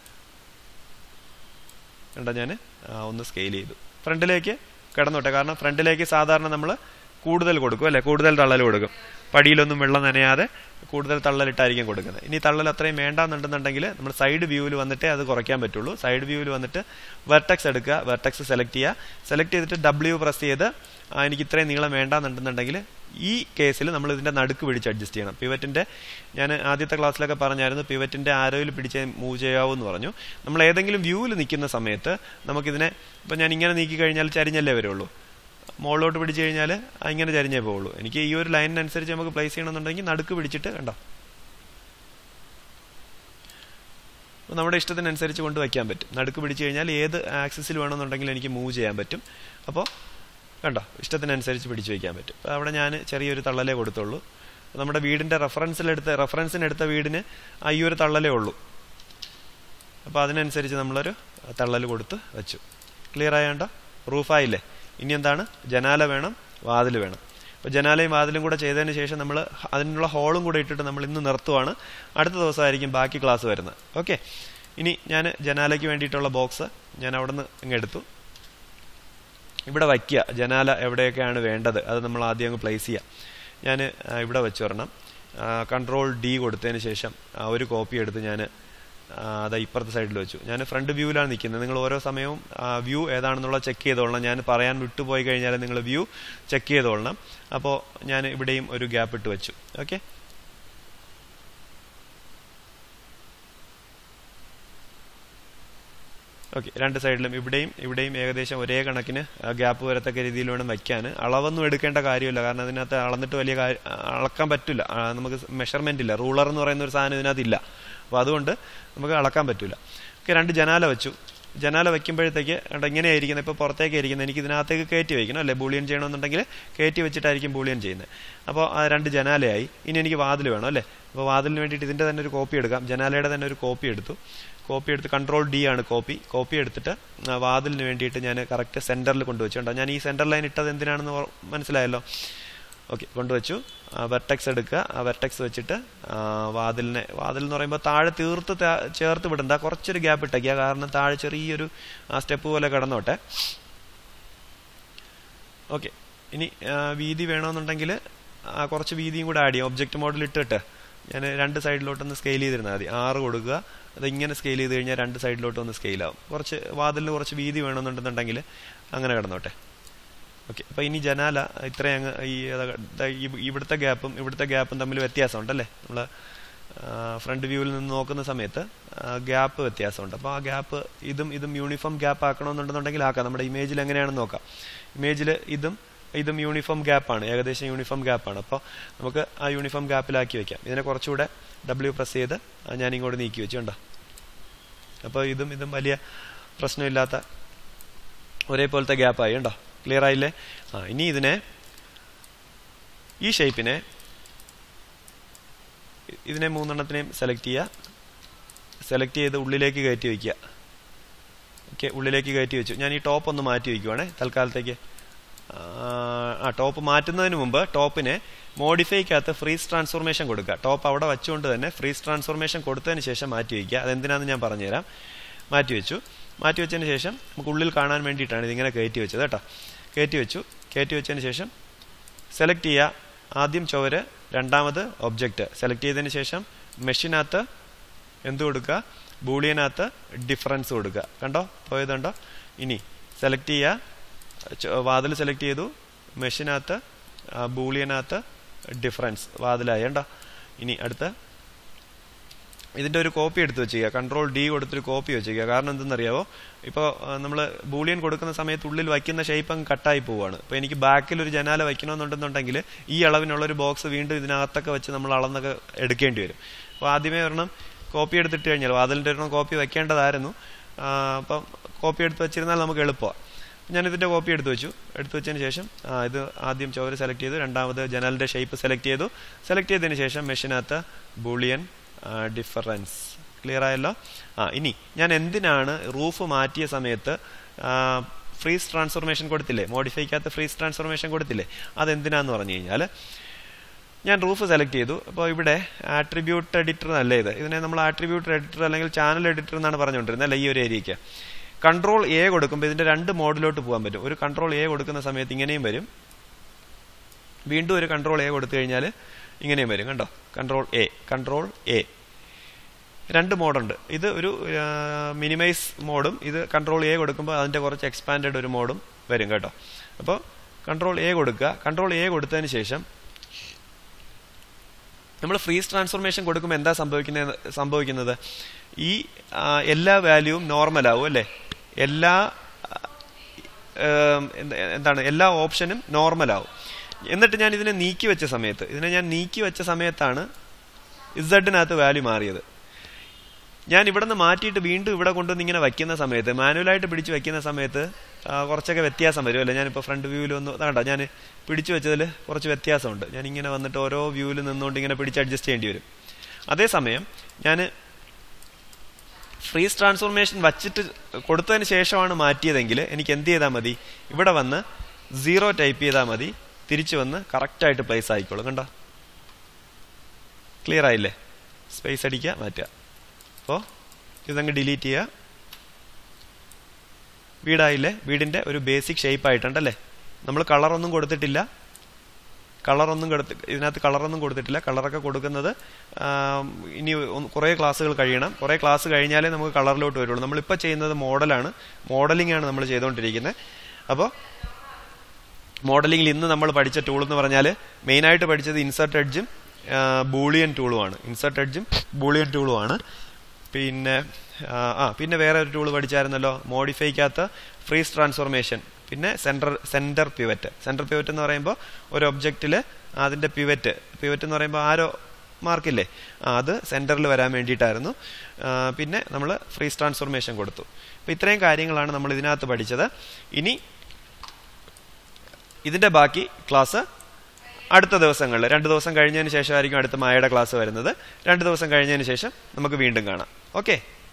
കണ്ട ഞാൻ ഒന്ന് സ്കെയിൽ ചെയ്തു ഫ്രണ്ടിലേക്ക് കിടന്നോട്ടെ കാരണം ഫ്രണ്ടിലേക്ക് സാധാരണ നമ്മൾ കൂടുതൽ കൊടുക്കും അല്ലെ കൂടുതൽ തള്ളൽ കൊടുക്കും പടിയിലൊന്നും വെള്ളം നനയാതെ കൂടുതൽ തള്ളലിട്ടായിരിക്കും കൊടുക്കുന്നത് ഇനി തള്ളൽ അത്രയും വേണ്ടാന്നുണ്ടെന്നുണ്ടെങ്കിൽ നമ്മൾ സൈഡ് വ്യൂവിൽ വന്നിട്ടേ അത് കുറയ്ക്കാൻ പറ്റുള്ളൂ സൈഡ് വ്യൂവിൽ വന്നിട്ട് വെർട്ടെക്സ് എടുക്കുക വെർട്ടെക്സ് സെലക്ട് ചെയ്യുക സെലക്ട് ചെയ്തിട്ട് ഡബ്ല്യു പ്രസ് ചെയ്ത് എനിക്ക് ഇത്രയും നീളം വേണ്ടാന്നുണ്ടെന്നുണ്ടെങ്കിൽ ഈ കേസിൽ നമ്മൾ ഇതിന്റെ നടുക്ക് പിടിച്ച് അഡ്ജസ്റ്റ് ചെയ്യണം പിവറ്റിന്റെ ഞാൻ ആദ്യത്തെ ക്ലാസ്സിലൊക്കെ പറഞ്ഞായിരുന്നു പിവറ്റിന്റെ ആരോയിൽ പിടിച്ച് മൂവ് ചെയ്യാവൂ എന്ന് പറഞ്ഞു നമ്മൾ ഏതെങ്കിലും വ്യൂവിൽ നിൽക്കുന്ന സമയത്ത് നമുക്കിതിനെ ഇപ്പം ഞാൻ ഇങ്ങനെ നീക്കി കഴിഞ്ഞാൽ ചരിഞ്ഞല്ലേ വരുള്ളൂ മുകളിലോട്ട് പിടിച്ചു കഴിഞ്ഞാൽ ഇങ്ങനെ ചരിഞ്ഞേ പോവുള്ളൂ എനിക്ക് ഈ ഒരു ലൈനിനനുസരിച്ച് നമുക്ക് പ്ലേസ് ചെയ്യണമെന്നുണ്ടെങ്കിൽ നടുക്ക് പിടിച്ചിട്ട് കണ്ടോ നമ്മുടെ ഇഷ്ടത്തിനനുസരിച്ച് കൊണ്ട് വയ്ക്കാൻ പറ്റും നടുക്ക് പിടിച്ചു കഴിഞ്ഞാൽ ഏത് ആക്സിസിൽ വേണമെന്നുണ്ടെങ്കിൽ എനിക്ക് മൂവ് ചെയ്യാൻ പറ്റും അപ്പോൾ കണ്ടോ ഇഷ്ടത്തിനനുസരിച്ച് പിടിച്ചു വയ്ക്കാൻ പറ്റും അപ്പോൾ അവിടെ ഞാൻ ചെറിയൊരു തള്ളലേ കൊടുത്തുള്ളൂ നമ്മുടെ വീടിന്റെ റെഫറൻസിലെടുത്ത റെഫറൻസിനെടുത്ത വീടിന് ഈ ഒരു തള്ളലേ ഉള്ളൂ അപ്പോൾ അതിനനുസരിച്ച് നമ്മളൊരു തള്ളൽ കൊടുത്ത് വെച്ചു ക്ലിയർ ആയാണ്ടോ റൂഫായില്ലേ ഇനി എന്താണ് ജനാല വേണം വാതിൽ വേണം അപ്പോൾ ജനാലയും വാതിലും കൂടെ ചെയ്തതിന് ശേഷം നമ്മൾ അതിനുള്ള ഹോളും കൂടെ ഇട്ടിട്ട് നമ്മൾ ഇന്ന് നിർത്തുവാണ് അടുത്ത ദിവസമായിരിക്കും ബാക്കി ക്ലാസ് വരുന്നത് ഓക്കെ ഇനി ഞാൻ ജനാലയ്ക്ക് വേണ്ടിയിട്ടുള്ള ബോക്സ് ഞാൻ അവിടെ നിന്ന് ഇങ്ങ് എടുത്തു ഇവിടെ വയ്ക്കുക ജനാല എവിടെയൊക്കെയാണ് വേണ്ടത് അത് നമ്മൾ ആദ്യം അങ്ങ് പ്ലേസ് ചെയ്യാം ഞാൻ ഇവിടെ വെച്ച് വരണം കൺട്രോൾ ഡി കൊടുത്തതിന് ശേഷം ഒരു കോപ്പി എടുത്ത് ഞാൻ അതാ ഇപ്പുറത്തെ സൈഡിൽ വെച്ചു ഞാൻ ഫ്രണ്ട് വ്യൂവിലാണ് നിൽക്കുന്നത് നിങ്ങൾ ഓരോ സമയവും വ്യൂ ഏതാണെന്നുള്ള ചെക്ക് ചെയ്തോളണം ഞാൻ പറയാൻ വിട്ടുപോയി കഴിഞ്ഞാൽ നിങ്ങൾ വ്യൂ ചെക്ക് ചെയ്തോളണം അപ്പോൾ ഞാൻ ഇവിടെയും ഒരു ഗ്യാപ്പ് ഇട്ട് വെച്ചു ഓക്കെ ഓക്കെ രണ്ട് സൈഡിലും ഇവിടെയും ഇവിടെയും ഏകദേശം ഒരേ കണക്കിന് ഗ്യാപ്പ് വരത്തക്ക രീതിയിൽ വേണം വയ്ക്കാൻ അളവൊന്നും എടുക്കേണ്ട കാര്യമില്ല കാരണം അതിനകത്ത് അളന്നിട്ട് വലിയ കാര്യം അളക്കാൻ പറ്റില്ല ആ, നമുക്ക് മെഷർമെന്റ് ഇല്ല റൂളർ എന്ന് പറയുന്ന ഒരു സാധനം ഇതിനകത്ത് ഇല്ല അപ്പോൾ അതുകൊണ്ട് നമുക്ക് അളക്കാൻ പറ്റില്ല ഓക്കെ രണ്ട് ജനാല വെച്ചു ജനാല വെക്കുമ്പോഴത്തേക്ക് കണ്ടോ ഇങ്ങനെയായിരിക്കുന്നത് ഇപ്പോൾ പുറത്തേക്ക് ഇരിക്കുന്നത് എനിക്ക് ഇതിനകത്തേക്ക് കയറ്റി വയ്ക്കണം അല്ലേ ബൂളിയൻ ചെയ്യണമെന്നുണ്ടെങ്കിൽ കയറ്റി വെച്ചിട്ടായിരിക്കും ബൂളിയൻ ചെയ്യുന്നത് അപ്പോൾ ആ രണ്ട് ജനാലയായി ഇനി എനിക്ക് വാതിൽ വേണം അല്ലേ അപ്പോൾ വാതിലിന് വേണ്ടിയിട്ട് ഇതിൻ്റെ തന്നെ ഒരു കോപ്പി എടുക്കാം ജനാലയുടെ തന്നെ ഒരു കോപ്പി എടുത്തു കോപ്പി എടുത്ത് കൺട്രോൾ ഡി ആണ് കോപ്പി കോപ്പി എടുത്തിട്ട് ആ വാതിലിന് വേണ്ടിയിട്ട് ഞാൻ കറക്റ്റ് സെൻറ്ററിൽ കൊണ്ടുവച്ചിട്ടുണ്ടോ ഞാൻ ഈ സെൻറ്റർ ലൈൻ ഇട്ടത് എന്തിനാണെന്ന് ഓർ- മനസ്സിലായല്ലോ ഓക്കെ കൊണ്ടുവച്ചു വെർട്ടെക്സ് എടുക്കുക ആ വെർട്ടെക്സ് വെച്ചിട്ട് ആ, വാതിലിനെ വാതിൽ എന്ന് പറയുമ്പോൾ താഴെ തീർത്ത് താ- ചേർത്ത് വിടണ്ട കുറച്ചൊരു ഗ്യാപ്പ് ഇട്ടേക്കുക കാരണം താഴെ ചെറിയൊരു സ്റ്റെപ്പ് പോലെ കിടന്നോട്ടെ ഓക്കെ ഇനി ആ, വീതി വേണമെന്നുണ്ടെങ്കിൽ ആ, കുറച്ച് വീതിയും കൂടെ ആഡ് ചെയ്യാം ഒബ്ജക്റ്റ് മോഡൽ ഇട്ടിട്ട് ഞാൻ രണ്ട് സൈഡിലോട്ടൊന്ന് സ്കെയിൽ ചെയ്തിരുന്നാൽ മതി ആറ് കൊടുക്കുക അത് ഇങ്ങനെ സ്കെയിൽ ചെയ്ത് കഴിഞ്ഞാൽ രണ്ട് സൈഡിലോട്ട് ഒന്ന് സ്കെയിൽ ആവും കുറച്ച് വാതിലിന് കുറച്ച് വീതി വേണമെന്നുണ്ടെന്നുണ്ടെങ്കിൽ അങ്ങനെ കിടന്നോട്ടെ ഓക്കെ അപ്പോൾ ഇനി ജനാല ഇത്രയും അങ്ങ് ഈ അതാ- ദാ ഈ- ഇവിടുത്തെ ഗ്യാപ്പും ഇവിടുത്തെ ഗ്യാപ്പും തമ്മിൽ വ്യത്യാസമുണ്ടല്ലേ നമ്മൾ ഫ്രണ്ട് വ്യൂവിൽ നിന്ന് നോക്കുന്ന സമയത്ത് ഗ്യാപ്പ് വ്യത്യാസമുണ്ട് അപ്പോൾ ആ ഗ്യാപ്പ് ഇതും ഇതും യൂണിഫോം ഗ്യാപ്പ് ആക്കണമെന്നുണ്ടെന്നുണ്ടെങ്കിൽ ആക്കാം നമ്മുടെ ഇമേജിൽ എങ്ങനെയാണെന്ന് നോക്കാം ഇമേജിൽ ഇതും ഇതും യൂണിഫോം ഗ്യാപ്പാണ് ഏകദേശം യൂണിഫോം ഗ്യാപ്പാണ് അപ്പോൾ നമുക്ക് ആ യൂണിഫോം ഗ്യാപ്പിലാക്കി വെക്കാം ഇതിനെ കുറച്ചുകൂടെ ഡബ്ല്യു പ്രസ് ചെയ്ത് ആ ഞാൻ ഇങ്ങോട്ട് നീക്കി വെച്ചു കണ്ടോ അപ്പോൾ ഇതും ഇതും വലിയ പ്രശ്നമില്ലാത്ത ഒരേപോലത്തെ ഗ്യാപ്പായി ഉണ്ടോ ക്ലിയർ ആയില്ലേ ആ ഇനി ഇതിനെ ഈ ഷേപ്പിനെ ഇതിനെ മൂന്നെണ്ണത്തിനെയും സെലക്ട് ചെയ്യുക സെലക്ട് ചെയ്ത് ഉള്ളിലേക്ക് കയറ്റി വയ്ക്കുക ഓക്കെ ഉള്ളിലേക്ക് കയറ്റി വെച്ചു ഞാൻ ഈ ടോപ്പ് ഒന്ന് മാറ്റി വയ്ക്കുവാണേ തൽക്കാലത്തേക്ക് ആ, ആ ടോപ്പ് മാറ്റുന്നതിന് മുമ്പ് ടോപ്പിനെ മോഡിഫൈക്കകത്ത് ഫ്രീസ് ട്രാൻസ്ഫോർമേഷൻ കൊടുക്കുക ടോപ്പ് അവിടെ വെച്ചുകൊണ്ട് തന്നെ ഫ്രീസ് ട്രാൻസ്ഫോർമേഷൻ കൊടുത്തതിന് ശേഷം മാറ്റി വയ്ക്കുക അതെന്തിനാണെന്ന് ഞാൻ പറഞ്ഞുതരാം മാറ്റി വെച്ചു മാറ്റി വെച്ചതിന് ശേഷം നമുക്ക് ഉള്ളിൽ കാണാൻ വേണ്ടിയിട്ടാണ് ഇതിങ്ങനെ കയറ്റി വെച്ചത് കേട്ടോ കയറ്റി വെച്ചു കയറ്റി വെച്ചതിന് ശേഷം സെലക്ട് ചെയ്യുക ആദ്യം ചുവര് രണ്ടാമത് ഒബ്ജക്റ്റ് സെലക്ട് ചെയ്തതിന് ശേഷം മെഷീനകത്ത് എന്ത് കൊടുക്കുക ബൂളിയനകത്ത് ഡിഫറൻസ് കൊടുക്കുക കണ്ടോ പോയതുണ്ടോ ഇനി സെലക്ട് ചെയ്യുക വാതിൽ സെലക്ട് ചെയ്തു മെഷീനകത്ത് ബൂളിയനകത്ത് ഡിഫറൻസ് വാതിലായി കണ്ടോ ഇനി അടുത്ത ഇതിന്റെ ഒരു കോപ്പി എടുത്ത് വെച്ചിരിക്കുക കൺട്രോൾ ഡി കൊടുത്തൊരു കോപ്പി വെച്ചിരിക്കുക കാരണം എന്തെന്നറിയാവോ ഇപ്പോൾ നമ്മൾ ബൂളിയൻ കൊടുക്കുന്ന സമയത്ത് ഉള്ളിൽ വയ്ക്കുന്ന ഷേപ്പ് അങ്ങ് കട്ടായി പോവുകയാണ് ഇപ്പോൾ എനിക്ക് ബാക്കിൽ ഒരു ജനാല വയ്ക്കണമെന്നുണ്ടെന്നുണ്ടെങ്കിൽ ഈ അളവിനുള്ള ഒരു ബോക്സ് വീണ്ടും ഇതിനകത്തൊക്കെ വെച്ച് നമ്മൾ അളന്നൊക്കെ എടുക്കേണ്ടി വരും അപ്പോൾ ആദ്യമേ ഒരെണ്ണം കോപ്പി എടുത്തിട്ട് കഴിഞ്ഞാൽ വാതിലിൻ്റെ ഒരെണ്ണം കോപ്പി വെക്കേണ്ടതായിരുന്നു ആ, അപ്പം കോപ്പി എടുത്ത് വെച്ചിരുന്നാൽ നമുക്ക് എളുപ്പമാണ് ഞാൻ ഇതിന്റെ കോപ്പി എടുത്തു വെച്ചു എടുത്തു വെച്ചതിന് ശേഷം ആ, ഇത് ആദ്യം ചോര് സെലക്ട് ചെയ്തു രണ്ടാമത് ജനലിന്റെ ഷേപ്പ് സെലക്ട് ചെയ്തു സെലക്ട് ചെയ്തതിന് ശേഷം മെഷീനകത്ത് ബൂളിയൻ ഡിഫറൻസ് ക്ലിയർ ആയല്ലോ ആ ഇനി ഞാൻ എന്തിനാണ് റൂഫ് മാറ്റിയ സമയത്ത് ഫ്രീസ് ട്രാൻസ്ഫോർമേഷൻ കൊടുത്തില്ലേ മോഡിഫൈക്കകത്ത് ഫ്രീസ് ട്രാൻസ്ഫോർമേഷൻ കൊടുത്തില്ലേ അതെന്തിനാന്ന് പറഞ്ഞു കഴിഞ്ഞാൽ ഞാൻ റൂഫ് സെലക്ട് ചെയ്തു അപ്പോൾ ഇവിടെ ആട്രിബ്യൂട്ട് എഡിറ്റർ എന്നല്ല ഇത് ഇതിനെ നമ്മൾ ആട്രിബ്യൂട്ട് എഡിറ്റർ അല്ലെങ്കിൽ ചാനൽ എഡിറ്റർ എന്നാണ് പറഞ്ഞുകൊണ്ടിരുന്നത് അല്ല ഈ ഒരു ഏരിയയ്ക്ക് കൺട്രോൾ എ കൊടുക്കുമ്പോൾ ഇതിന്റെ രണ്ട് മോഡിലോട്ട് പോകാൻ പറ്റും ഒരു കൺട്രോൾ എ കൊടുക്കുന്ന സമയത്ത് ഇങ്ങനെയും വരും വീണ്ടും ഒരു കൺട്രോൾ എ കൊടുത്തു കഴിഞ്ഞാൽ ഇങ്ങനെയും വരും കണ്ടോ കൺട്രോൾ എ കൺട്രോൾ എ രണ്ട് മോഡുണ്ട് ഇത് ഒരു മിനിമൈസ് മോഡും ഇത് കൺട്രോൾ എ കൊടുക്കുമ്പോൾ അതിന്റെ കുറച്ച് എക്സ്പാൻഡഡ് ഒരു മോഡും വരും കേട്ടോ അപ്പോൾ കൺട്രോൾ എ കൊടുക്കുക കൺട്രോൾ എ കൊടുത്തതിന് ശേഷം നമ്മൾ ഫ്രീസ് ട്രാൻസ്ഫോർമേഷൻ കൊടുക്കുമ്പോൾ എന്താ സംഭവിക്കുന്നത് സംഭവിക്കുന്നത് ഈ ആ, എല്ലാ വാല്യൂവും നോർമൽ ആവും അല്ലേ എല്ലാ ഏം, എന്ത- എന്താണ് എല്ലാ ഓപ്ഷനും നോർമൽ ആവും എന്നിട്ട് ഞാൻ ഇതിനെ നീക്കി വെച്ച സമയത്ത് ഇതിനെ ഞാൻ നീക്കി വെച്ച സമയത്താണ് ഇസഡിനകത്ത് വാല്യൂ മാറിയത് ഞാൻ ഇവിടെ നിന്ന് മാറ്റിയിട്ട് വീണ്ടും ഇവിടെ കൊണ്ടുവന്ന് ഇങ്ങനെ വയ്ക്കുന്ന സമയത്ത് മാനുവലായിട്ട് പിടിച്ച് വയ്ക്കുന്ന സമയത്ത് ആ, കുറച്ചൊക്കെ വ്യത്യാസം വരും അല്ലേ ഞാനിപ്പോൾ ഫ്രണ്ട് വ്യൂവിൽ ഒന്ന് കണ്ടോ ഞാൻ പിടിച്ചു വെച്ചതിൽ കുറച്ച് വ്യത്യാസമുണ്ട് ഞാൻ ഇങ്ങനെ വന്നിട്ട് ഓരോ വ്യൂവിൽ നിന്നുകൊണ്ട് ഇങ്ങനെ പിടിച്ച് അഡ്ജസ്റ്റ് ചെയ്യേണ്ടി വരും അതേസമയം ഞാൻ ഫ്രീസ് ട്രാൻസ്ഫോർമേഷൻ വച്ചിട്ട് കൊടുത്തതിന് ശേഷമാണ് മാറ്റിയതെങ്കിൽ എനിക്ക് എന്ത് ചെയ്താൽ മതി ഇവിടെ വന്ന് സീറോ ടൈപ്പ് ചെയ്താൽ മതി തിരിച്ചു വന്ന് കറക്റ്റായിട്ട് പ്ലേസ് ആയിക്കോളും കണ്ടോ ക്ലിയർ ആയില്ലേ സ്പേസ് അടിക്കുക മാറ്റുക അപ്പോൾ ഇതങ്ങ് ഡിലീറ്റ് ചെയ്യുക വീടായില്ലേ വീടിന്റെ ഒരു ബേസിക് ഷേപ്പ് ആയിട്ടുണ്ടല്ലേ നമ്മൾ കളറൊന്നും കൊടുത്തിട്ടില്ല കളറൊന്നും കൊടുത്ത് ഇതിനകത്ത് കളറൊന്നും കൊടുത്തിട്ടില്ല കളറൊക്കെ കൊടുക്കുന്നത് ആം, ഇനി ഒന്ന് കുറേ ക്ലാസ്സുകൾ കഴിയണം കുറേ ക്ലാസ് കഴിഞ്ഞാലേ നമുക്ക് കളറിലോട്ട് വരുള്ളൂ നമ്മളിപ്പോൾ ചെയ്യുന്നത് മോഡലാണ് മോഡലിംഗ് ആണ് നമ്മൾ ചെയ്തുകൊണ്ടിരിക്കുന്നത് അപ്പോൾ മോഡലിംഗിൽ ഇന്ന് നമ്മൾ പഠിച്ച ടൂൾ എന്ന് പറഞ്ഞാൽ മെയിനായിട്ട് പഠിച്ചത് ഇൻസർട്ട് എഡ്ജും ബൂളിയൻ ടൂളുമാണ് ഇൻസർട്ട് എഡ്ജും ബൂളിയൻ ടൂളുമാണ് പിന്നെ ആ, ആ പിന്നെ വേറെ ഒരു ടൂൾ പഠിച്ചായിരുന്നല്ലോ മോഡിഫൈക്കകത്ത് ഫ്രീസ് ട്രാൻസ്ഫോർമേഷൻ പിന്നെ centre centre pivot centre pivot എന്ന് പറയുമ്പോൾ ഒരു ഒബ്ജക്റ്റിൽ അതിൻ്റെ പിവറ്റ് പിവറ്റ് എന്ന് പറയുമ്പോൾ ആരോ മാർക്കില്ലേ ആ, അത് സെൻറ്ററിൽ വരാൻ വേണ്ടിയിട്ടായിരുന്നു ആ, പിന്നെ നമ്മൾ ഫ്രീസ് ട്രാൻസ്ഫോർമേഷൻ കൊടുത്തു അപ്പോൾ ഇത്രയും കാര്യങ്ങളാണ് നമ്മൾ ഇതിനകത്ത് പഠിച്ചത് ഇനി ഇതിന്റെ ബാക്കി ക്ലാസ് അടുത്ത ദിവസങ്ങളിൽ രണ്ട് ദിവസം കഴിഞ്ഞതിന് ശേഷമായിരിക്കും അടുത്ത മായയുടെ ക്ലാസ് വരുന്നത് രണ്ട് ദിവസം കഴിഞ്ഞതിന് ശേഷം നമുക്ക് വീണ്ടും കാണാം ഓക്കെ